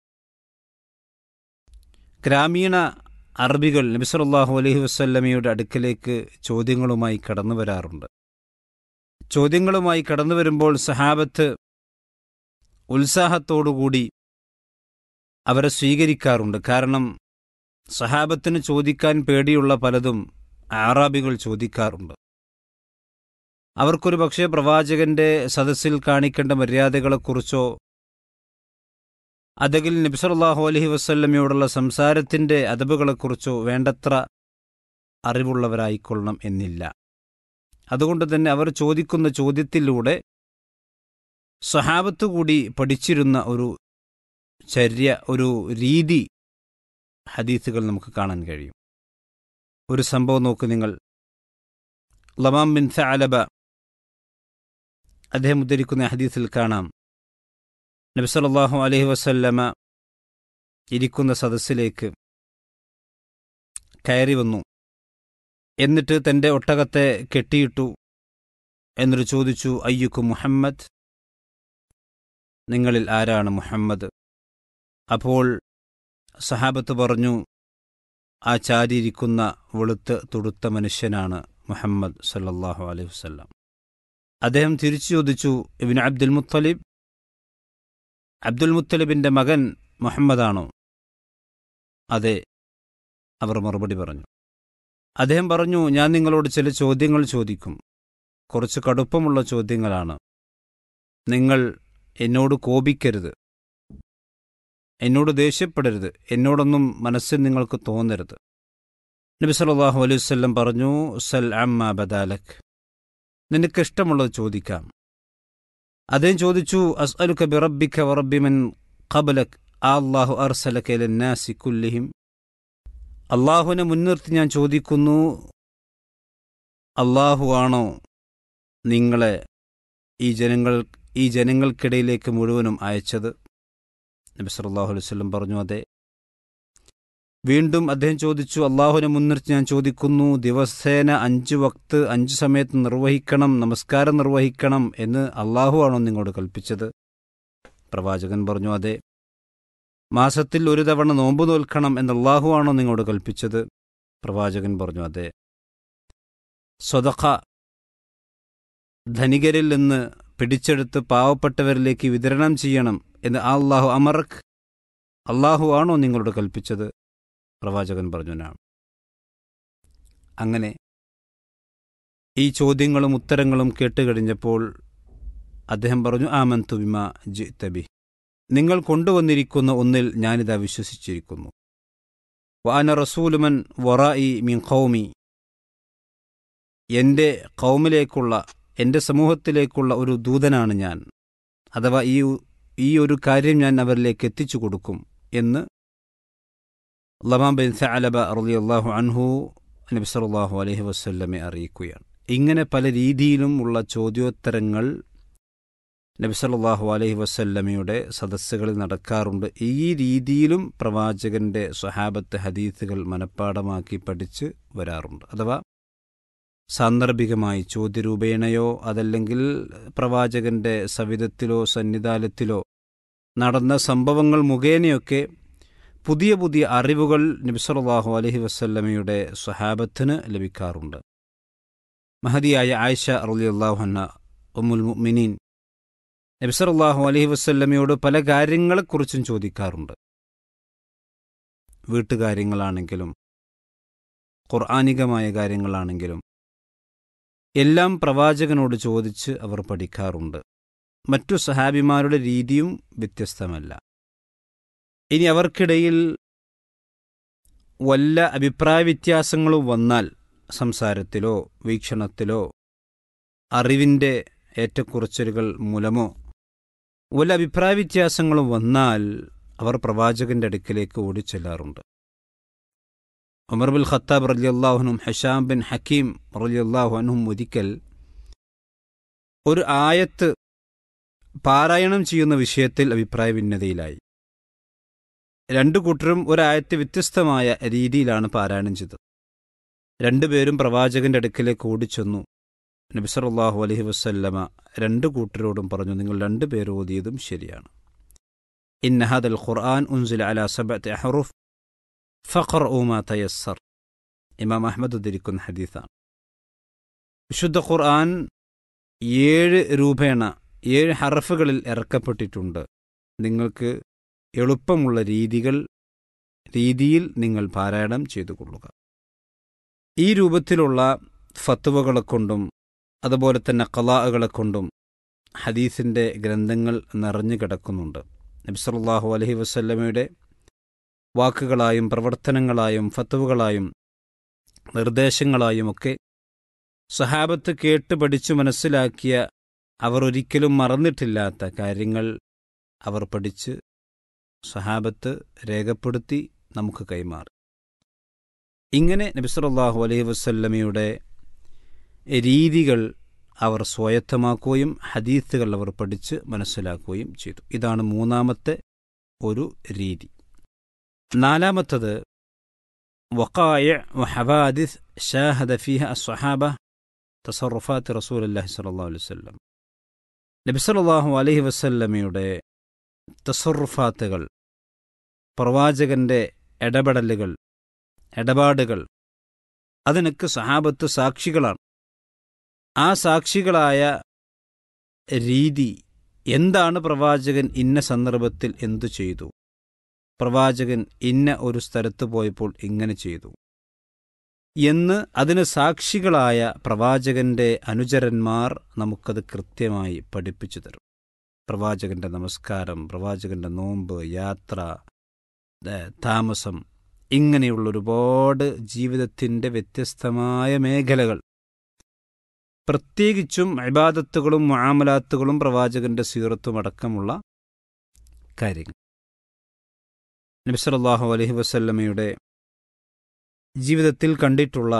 ഗ്രാമീണ അറബികൾ നബി സല്ലല്ലാഹു അലൈഹി വസല്ലമയുടെ അടുക്കലേക്ക് ചോദ്യങ്ങളുമായി കടന്നു വരാറുണ്ട് ചോദ്യങ്ങളുമായി കടന്നു വരുമ്പോൾ സഹാബത്ത് ഉത്സാഹത്തോടുകൂടി അവരെ സ്വീകരിക്കാറുണ്ട് കാരണം സഹാബത്തിന് ചോദിക്കാൻ പേടിയുള്ള പലതും ആറാബികൾ ചോദിക്കാറുണ്ട് അവർക്കൊരു പക്ഷേ പ്രവാചകന്റെ സദസ്സിൽ കാണിക്കേണ്ട മര്യാദകളെക്കുറിച്ചോ അതകിൽ നബിസല്ലാഹു അലഹി വസ്ല്ലമയോടുള്ള സംസാരത്തിന്റെ അതബുകളെക്കുറിച്ചോ വേണ്ടത്ര അറിവുള്ളവരായിക്കൊള്ളണം എന്നില്ല അതുകൊണ്ട് തന്നെ അവർ ചോദിക്കുന്ന ചോദ്യത്തിലൂടെ സഹാബത്ത് കൂടി പഠിച്ചിരുന്ന ഒരു ചര്യ ഒരു രീതി ഹദീസുകൾ നമുക്ക് കാണാൻ കഴിയും ഒരു സംഭവം നോക്ക് നിങ്ങൾ ലമാം ബിൻ സഅലബ അദ്ദേഹം ഉദ്ധരിക്കുന്ന ഹദീസിൽ കാണാം നബി സല്ലല്ലാഹു അലൈഹി വസല്ലമ ഇരിക്കുന്ന സദസ്സിലേക്ക് കയറി വന്നു എന്നിട്ട് തന്റെ ഒട്ടകത്തെ കെട്ടിയിട്ടു എന്നിട്ട് ചോദിച്ചു അയ്യുക്കു മുഹമ്മദ് നിങ്ങളിൽ ആരാണ് മുഹമ്മദ് അപ്പോൾ സഹാബത്ത് പറഞ്ഞു ആ ചാരിയിരിക്കുന്ന വെളുത്ത് തുടുത്ത മനുഷ്യനാണ് മുഹമ്മദ് സല്ലല്ലാഹു അലൈഹി വസല്ലം അദ്ദേഹം തിരിച്ചു ചോദിച്ചു ഇബിൻ അബ്ദുൽ മുത്തലിബ് അബ്ദുൽ മുത്തലിബിന്റെ മകൻ മുഹമ്മദാണോ അതെ അവർ മറുപടി പറഞ്ഞു അദ്ദേഹം പറഞ്ഞു ഞാൻ നിങ്ങളോട് ചില ചോദ്യങ്ങൾ ചോദിക്കും കുറച്ച് കടുപ്പമുള്ള ചോദ്യങ്ങളാണ് നിങ്ങൾ എന്നോട് കോപിക്കരുത് എന്നോട് ദേഷ്യപ്പെടരുത് എന്നോടൊന്നും മനസ്സിൽ നിങ്ങൾക്ക് തോന്നരുത് നബി സല്ലല്ലാഹു അലൈഹി വസല്ലം പറഞ്ഞു സൽ അമ്മ ബദാലക് നിനക്ക് ഇഷ്ടമുള്ളത് ചോദിക്കാം അദ്ദേഹം ചോദിച്ചു അസ്അലുക ബിറബ്ബിക വറബ്ബിമൻ ഖബലക് ആ അല്ലാഹു അർസലക ഇലന്നാസി കുല്ലിഹിം അള്ളാഹുവിനെ മുൻനിർത്തി ഞാൻ ചോദിക്കുന്നു അള്ളാഹു ആണോ നിങ്ങളെ ഈ ജനങ്ങൾ ഈ ജനങ്ങൾക്കിടയിലേക്ക് മുഴുവനും അയച്ചത് നബി സല്ലല്ലാഹു അലൈഹി വസല്ലം പറഞ്ഞു അതെ വീണ്ടും അദ്ദേഹം ചോദിച്ചു അള്ളാഹുവിനെ മുൻനിർത്തി ഞാൻ ചോദിക്കുന്നു ദിവസേന അഞ്ച് വക്ത് അഞ്ച് സമയത്ത് നിർവഹിക്കണം നമസ്കാരം നിർവഹിക്കണം എന്ന് അള്ളാഹു ആണോ നിങ്ങളോട് കൽപ്പിച്ചത് പ്രവാചകൻ പറഞ്ഞു അതെ മാസത്തിൽ ഒരു തവണ നോമ്പ് നോൽക്കണം എന്ന് അള്ളാഹു ആണോ നിങ്ങളോട് കൽപ്പിച്ചത് പ്രവാചകൻ പറഞ്ഞു അതെ സ്വതഖ ധനികരിൽ നിന്ന് പിടിച്ചെടുത്ത് പാവപ്പെട്ടവരിലേക്ക് വിതരണം ചെയ്യണം എന്ന് ആ അള്ളാഹു അമറക് അള്ളാഹു ആണോ നിങ്ങളോട് കൽപ്പിച്ചത് പ്രവാചകൻ പറഞ്ഞു നാം അങ്ങനെ ഈ ചോദ്യങ്ങളും ഉത്തരങ്ങളും കേട്ടുകഴിഞ്ഞപ്പോൾ അദ്ദേഹം പറഞ്ഞു ആമന്തു വിമ ജി തബി നിങ്ങൾ കൊണ്ടുവന്നിരിക്കുന്ന ഒന്നിൽ ഞാനിതാ വിശ്വസിച്ചിരിക്കുന്നു വാന റസൂലുമൻ വറായി മീൻ ഖൗമി എൻ്റെ കൗമിലേക്കുള്ള എൻ്റെ സമൂഹത്തിലേക്കുള്ള ഒരു ദൂതനാണ് ഞാൻ അഥവാ ഈ ഈ ഒരു കാര്യം ഞാൻ അവരിലേക്ക് എത്തിച്ചു കൊടുക്കും എന്ന് ലമാം ബിൻ സഅലബ റളിയല്ലാഹു അൻഹു നബി സല്ലല്ലാഹു അലൈഹി വസല്ലമെ അറിയിക്കുകയാണ് ഇങ്ങനെ പല രീതിയിലും ഉള്ള ചോദ്യോത്തരങ്ങൾ നബി സല്ലല്ലാഹു അലൈഹി വസല്ലമയുടെ സദസ്സുകളിൽ നടക്കാറുണ്ട് ഈ രീതിയിലും പ്രവാചകന്റെ സ്വഹാബത്ത് ഹദീസുകൾ മനഃപ്പാടമാക്കി പഠിച്ച് വരാറുണ്ട് അഥവാ സാന്ദർഭികമായി ചോദ്യരൂപേണയോ അതല്ലെങ്കിൽ പ്രവാചകന്റെ സവിധത്തിലോ സന്നിധാനത്തിലോ നടന്ന സംഭവങ്ങൾ മുഖേനയൊക്കെ പുതിയ പുതിയ അറിവുകൾ നബിസല്ലാഹു അലഹി വസ്ല്ലമയുടെ സ്വഹാബത്തിന് ലഭിക്കാറുണ്ട് മഹദിയായ ആയിഷ റളിയല്ലാഹുഅന്ന ഉമ്മുൽ മുഅ്മിനീൻ നബിസല്ലാഹു അലഹി വസ്ല്ലമയോട് പല കാര്യങ്ങളെക്കുറിച്ചും ചോദിക്കാറുണ്ട് വീട്ടുകാര്യങ്ങളാണെങ്കിലും ഖുർആാനികമായ കാര്യങ്ങളാണെങ്കിലും എല്ലാം പ്രവാചകനോട് ചോദിച്ച് അവർ പഠിക്കാറുണ്ട് മറ്റു സഹാബിമാരുടെ രീതിയും വ്യത്യസ്തമല്ല ഇനി അവർക്കിടയിൽ വല്ല അഭിപ്രായ വ്യത്യാസങ്ങളും വന്നാൽ സംസാരത്തിലോ വീക്ഷണത്തിലോ അറിവിൻ്റെ ഏറ്റക്കുറച്ചിലുകൾ മൂലമോ വല്ല അഭിപ്രായ വ്യത്യാസങ്ങളും വന്നാൽ അവർ പ്രവാചകന്റെ അടുക്കിലേക്ക് ഓടിച്ചെല്ലാറുണ്ട് ഉമർ ബിൽ ഖത്താബ് റലിയല്ലാഹുനും ഹഷാം ബിൻ ഹക്കീം റലിയല്ലാഹുനും ഒരിക്കൽ ഒരു ആയത്ത് പാരായണം ചെയ്യുന്ന വിഷയത്തിൽ അഭിപ്രായ ഭിന്നതയിലായി രണ്ടു കൂട്ടരും ഒരായത്ത് വ്യത്യസ്തമായ രീതിയിലാണ് പാരായണം ചെയ്തത് രണ്ടുപേരും പ്രവാചകന്റെ അടുക്കിലേക്ക് ഓടിച്ചെന്നു നബിസറല്ലാഹു അലഹി വസ്ല്ലമ രണ്ടു കൂട്ടരോടും പറഞ്ഞു നിങ്ങൾ രണ്ടുപേർ ഓതിയതും ശരിയാണ് ഇന്നഹദൽ ഖുർആൻ ഉൻസുല അല സബത്ത് അഹറുഫ് ഫഖർ ഊമ തയസ്സർ ഇമാം അഹമ്മദ് ഉദ്ധരിക്കുന്ന ഹദീസാണ് വിശുദ്ധ ഖുർആൻ ഏഴ് രൂപേണ ഏഴ് ഹറഫുകളിൽ ഇറക്കപ്പെട്ടിട്ടുണ്ട് നിങ്ങൾക്ക് എളുപ്പമുള്ള രീതികൾ രീതിയിൽ നിങ്ങൾ പാരായണം ചെയ്തു കൊള്ളുക ഈ രൂപത്തിലുള്ള ഫത്തുവകളെ കൊണ്ടും അതുപോലെ തന്നെ കലാഹുകളെ കൊണ്ടും ഹദീസിൻ്റെ ഗ്രന്ഥങ്ങൾ നിറഞ്ഞു കിടക്കുന്നുണ്ട് നബ്സല്ലാഹു അലഹി വസ്ല്ലമയുടെ വാക്കുകളായും പ്രവർത്തനങ്ങളായും ഫത്തുവകളായും നിർദ്ദേശങ്ങളായുമൊക്കെ സഹാബത്ത് കേട്ട് പഠിച്ചു മനസ്സിലാക്കിയ അവർ ഒരിക്കലും മറന്നിട്ടില്ലാത്ത കാര്യങ്ങൾ അവർ പഠിച്ച് സഹാബത്ത് രേഖപ്പെടുത്തി നമുക്ക് കൈമാറി ഇങ്ങനെ നബിസറല്ലാഹു അലൈഹി വസ്ല്ലമയുടെ രീതികൾ അവർ സ്വായത്തമാക്കുകയും ഹദീത്തുകൾ അവർ പഠിച്ച് മനസ്സിലാക്കുകയും ചെയ്തു ഇതാണ് മൂന്നാമത്തെ ഒരു രീതി നാലാമത്തത് വക്കായ വഹവാദിസ് ഷാഹദ ഫിഹ അസ്വഹാബ തസറുഫാത്ത് റസൂൽ അല്ലാഹി സല്ലാ അലൈഹി വല്ലം നബി സല്ലല്ലാഹു അലൈഹി വസല്ലമയുടെ തസറുഫാത്തുകൾ പ്രവാചകന്റെ ഇടപെടലുകൾ ഇടപാടുകൾ അതിനൊക്കെ സഹാബത്ത് സാക്ഷികളാണ് ആ സാക്ഷികളായ രീതി എന്താണ് പ്രവാചകൻ ഇന്ന സന്ദർഭത്തിൽ എന്തു ചെയ്തു പ്രവാചകൻ ഇന്ന ഒരു സ്ഥലത്ത് പോയപ്പോൾ ഇങ്ങനെ ചെയ്തു എന്ന് അതിന് സാക്ഷികളായ പ്രവാചകന്റെ അനുചരന്മാർ നമുക്കത് കൃത്യമായി പഠിപ്പിച്ചു തരും പ്രവാചകന്റെ നമസ്കാരം പ്രവാചകന്റെ നോമ്പ് യാത്ര താമസം ഇങ്ങനെയുള്ള ഒരുപാട് ജീവിതത്തിൻ്റെ വ്യത്യസ്തമായ മേഖലകൾ പ്രത്യേകിച്ചും അബാദത്തുകളും മുആമലാത്തുകളും പ്രവാചകന്റെ സീറത്തും അടക്കമുള്ള കാര്യങ്ങൾ നബിസലല്ലാഹു അലഹി വസല്ലമയുടെ ജീവിതത്തിൽ കണ്ടിട്ടുള്ള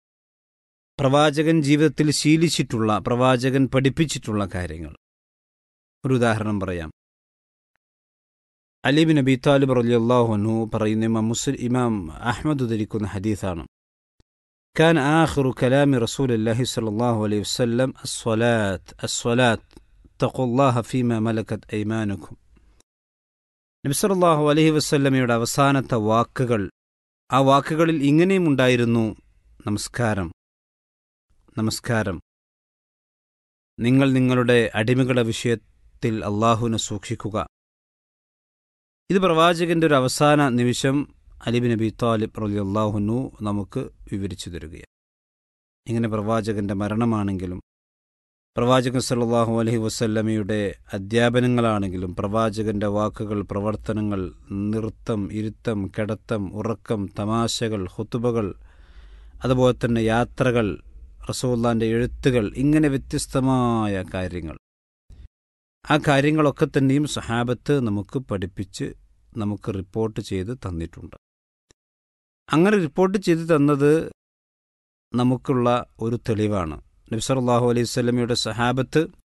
പ്രവാചകൻ ജീവിതത്തിൽ ശീലിച്ചിട്ടുള്ള പ്രവാചകൻ പഠിപ്പിച്ചിട്ടുള്ള കാര്യങ്ങൾ ഒരു ഉദാഹരണം പറയാം അലിബിൻ നബി താലിബ് റലിയല്ലാഹുനു പറയുന്ന ഇമാം മുസ്ലിം ഇമാം അഹമ്മദ് ഉദ്ധരിക്കുന്ന ഹദീസാണ് كان آخر كلام رسول الله صلى الله عليه وسلم الصلاة الصلاة اتقوا الله فيما ملكت أيمانكم നബി സല്ലല്ലാഹു അലൈഹി വസല്ലമയുടെ അവസാനത്തെ വാക്കുകൾ ആ വാക്കുകളിൽ ഇങ്ങനെയും ഉണ്ടായിരുന്നു നമസ്കാരം നമസ്കാരം നിങ്ങൾ നിങ്ങളുടെ അടിമകളുടെ വിഷയത്തിൽ അള്ളാഹുവിനെ സൂക്ഷിക്കുക ഇത് പ്രവാചകന്റെ ഒരു അവസാന നിമിഷം അലിബി നബി താലിബ് റലി അള്ളാഹുനു നമുക്ക് വിവരിച്ചു തരികയാണ് ഇങ്ങനെ പ്രവാചകന്റെ മരണമാണെങ്കിലും പ്രവാചകൻ സല്ലാഹു അലഹി വസല്ലമയുടെ അധ്യാപനങ്ങളാണെങ്കിലും പ്രവാചകന്റെ വാക്കുകൾ പ്രവർത്തനങ്ങൾ നൃത്തം ഇരുത്തം കിടത്തം ഉറക്കം തമാശകൾ ഹുത്തുബകൾ അതുപോലെ തന്നെ യാത്രകൾ റസൂല്ലാന്റെ എഴുത്തുകൾ ഇങ്ങനെ വ്യത്യസ്തമായ കാര്യങ്ങൾ ആ കാര്യങ്ങളൊക്കെ തന്നെയും സഹാബത്ത് നമുക്ക് പഠിപ്പിച്ച് നമുക്ക് റിപ്പോർട്ട് ചെയ്ത് തന്നിട്ടുണ്ട് അങ്ങനെ റിപ്പോർട്ട് ചെയ്ത് തന്നത് നമുക്കുള്ള ഒരു തെളിവാണ് നബി സല്ലല്ലാഹു അലൈഹി വസല്ലമയുടെ സഹാബത്ത്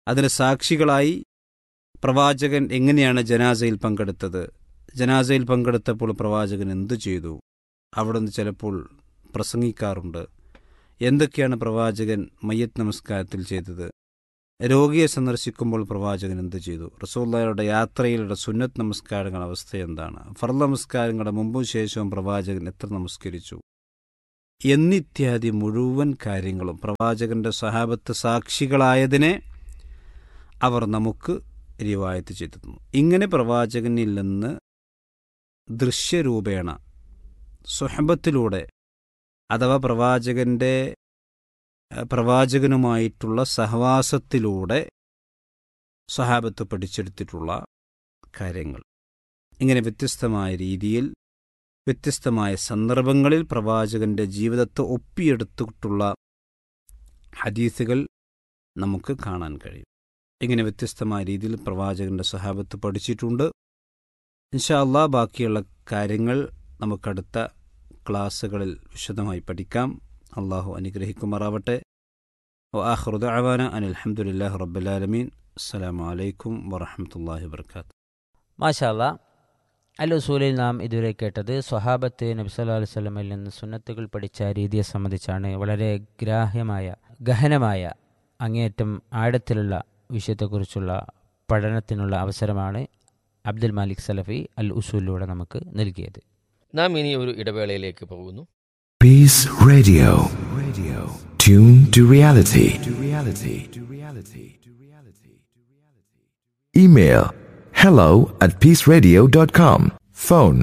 അതിന് സാക്ഷികളായി പ്രവാചകൻ എങ്ങനെയാണ് ജനാസയിൽ പങ്കെടുത്തത് ജനാസയിൽ പങ്കെടുത്തപ്പോൾ പ്രവാചകൻ എന്തു ചെയ്തു അവിടുന്ന് ചിലപ്പോൾ പ്രസംഗിക്കാറുണ്ട് എന്തൊക്കെയാണ് പ്രവാചകൻ മയ്യത്ത് നമസ്കാരത്തിൽ ചെയ്തത് രോഗിയെ സന്ദർശിക്കുമ്പോൾ പ്രവാചകൻ എന്ത് ചെയ്തു റസൂള്ളയുടെ യാത്രയിലുള്ള സുന്നത്ത് നമസ്കാരങ്ങളുടെ അവസ്ഥ എന്താണ് ഫർദ് നമസ്കാരങ്ങളുടെ മുമ്പും ശേഷവും പ്രവാചകൻ എത്ര നമസ്കരിച്ചു എന്നിത്യാദി മുഴുവൻ കാര്യങ്ങളും പ്രവാചകന്റെ സഹാബത്ത് സാക്ഷികളായതിനെ അവർ നമുക്ക് റിവായത്ത് ചെയ്തു തന്നു ഇങ്ങനെ പ്രവാചകനിൽ നിന്ന് ദൃശ്യരൂപേണ സുഹബത്തിലൂടെ അഥവാ പ്രവാചകന്റെ അഹ് പ്രവാചകനുമായിട്ടുള്ള സഹവാസത്തിലൂടെ സഹാബത്ത് പഠിച്ചെടുത്തിട്ടുള്ള കാര്യങ്ങൾ ഇങ്ങനെ വ്യത്യസ്തമായ രീതിയിൽ വ്യത്യസ്തമായ സന്ദർഭങ്ങളിൽ പ്രവാചകന്റെ ജീവിതത്തെ ഒപ്പിയെടുത്തിട്ടുള്ള ഹദീസുകൾ നമുക്ക് കാണാൻ കഴിയും ഇങ്ങനെ വ്യത്യസ്തമായ രീതിയിൽ പ്രവാചകന്റെ സഹാബത്ത് പഠിച്ചിട്ടുണ്ട് ഇൻഷാ അള്ളാ ബാക്കിയുള്ള കാര്യങ്ങൾ നമുക്കടുത്ത ക്ലാസ്സുകളിൽ വിശദമായി പഠിക്കാം അള്ളാഹു അനുഗ്രഹിക്കുമാറാവട്ടെ وآخر دعوانا أن الحمد لله رب العالمين السلام عليكم ورحمة الله وبركاته മാഷാല്ല അൽ ഉസൂലിൽ നാം ഇതുവരെ കേട്ടത് സ്വഹാബത്ത് നബി സല്ലല്ലാഹു അലൈഹി വസല്ലമയിൽ നിന്ന് സുന്നത്തുകൾ പഠിച്ച രീതിയെ സംബന്ധിച്ചാണ് വളരെ ഗ്രാഹ്യമായ ഗഹനമായ അങ്ങേയറ്റം ആഴത്തിലുള്ള വിഷയത്തെക്കുറിച്ചുള്ള പഠനത്തിനുള്ള അവസരമാണ് അബ്ദുൽ മാലിക് സലഫി അൽ ഉസൂലിലൂടെ നമുക്ക് നൽകിയത് നാം ഇനി ഒരു ഇടവേളയിലേക്ക് പോകുന്നു Peace Radio. Radio. Tune to reality. To reality. To reality. To reality. Email hello at peaceradio.com. Phone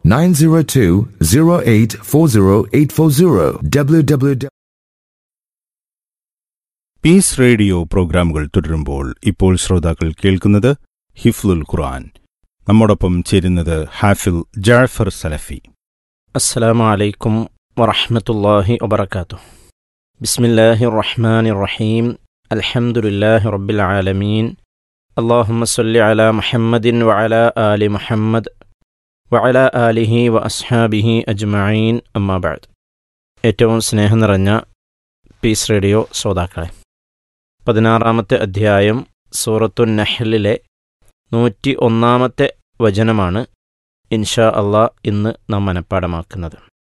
902-0840-840 www. Peace radio പ്രോഗ്രാമുകൾ തുടരുമ്പോൾ ഇപ്പോൾ ശ്രോതാക്കൾ കേൾക്കുന്നത് ഹിഫ്ലുൽ ഖുർആൻ നമ്മോടൊപ്പം ചേരുന്നത് ഹാഫിൽ ജാഫർ സലഫി السلام عليكم ورحمة الله وبركاته بسم الله الرحمن الرحيم الحمد لله رب العالمين اللهم صل على محمد وعلى آل محمد وعلى آله وأصحابه أجمعين أما بعد ഏറ്റവും സ്നേഹം നിറഞ്ഞ പീസ് റേഡിയോ ശ്രോതാക്കളെ പതിനാറാമത്തെ അധ്യായം സൂറത്തു നഹ്ലിലെ നൂറ്റി ഒന്നാമത്തെ വചനമാണ് ഇൻഷാ അള്ളാ ഇന്ന് നാം മനഃപ്പാടമാക്കുന്നത്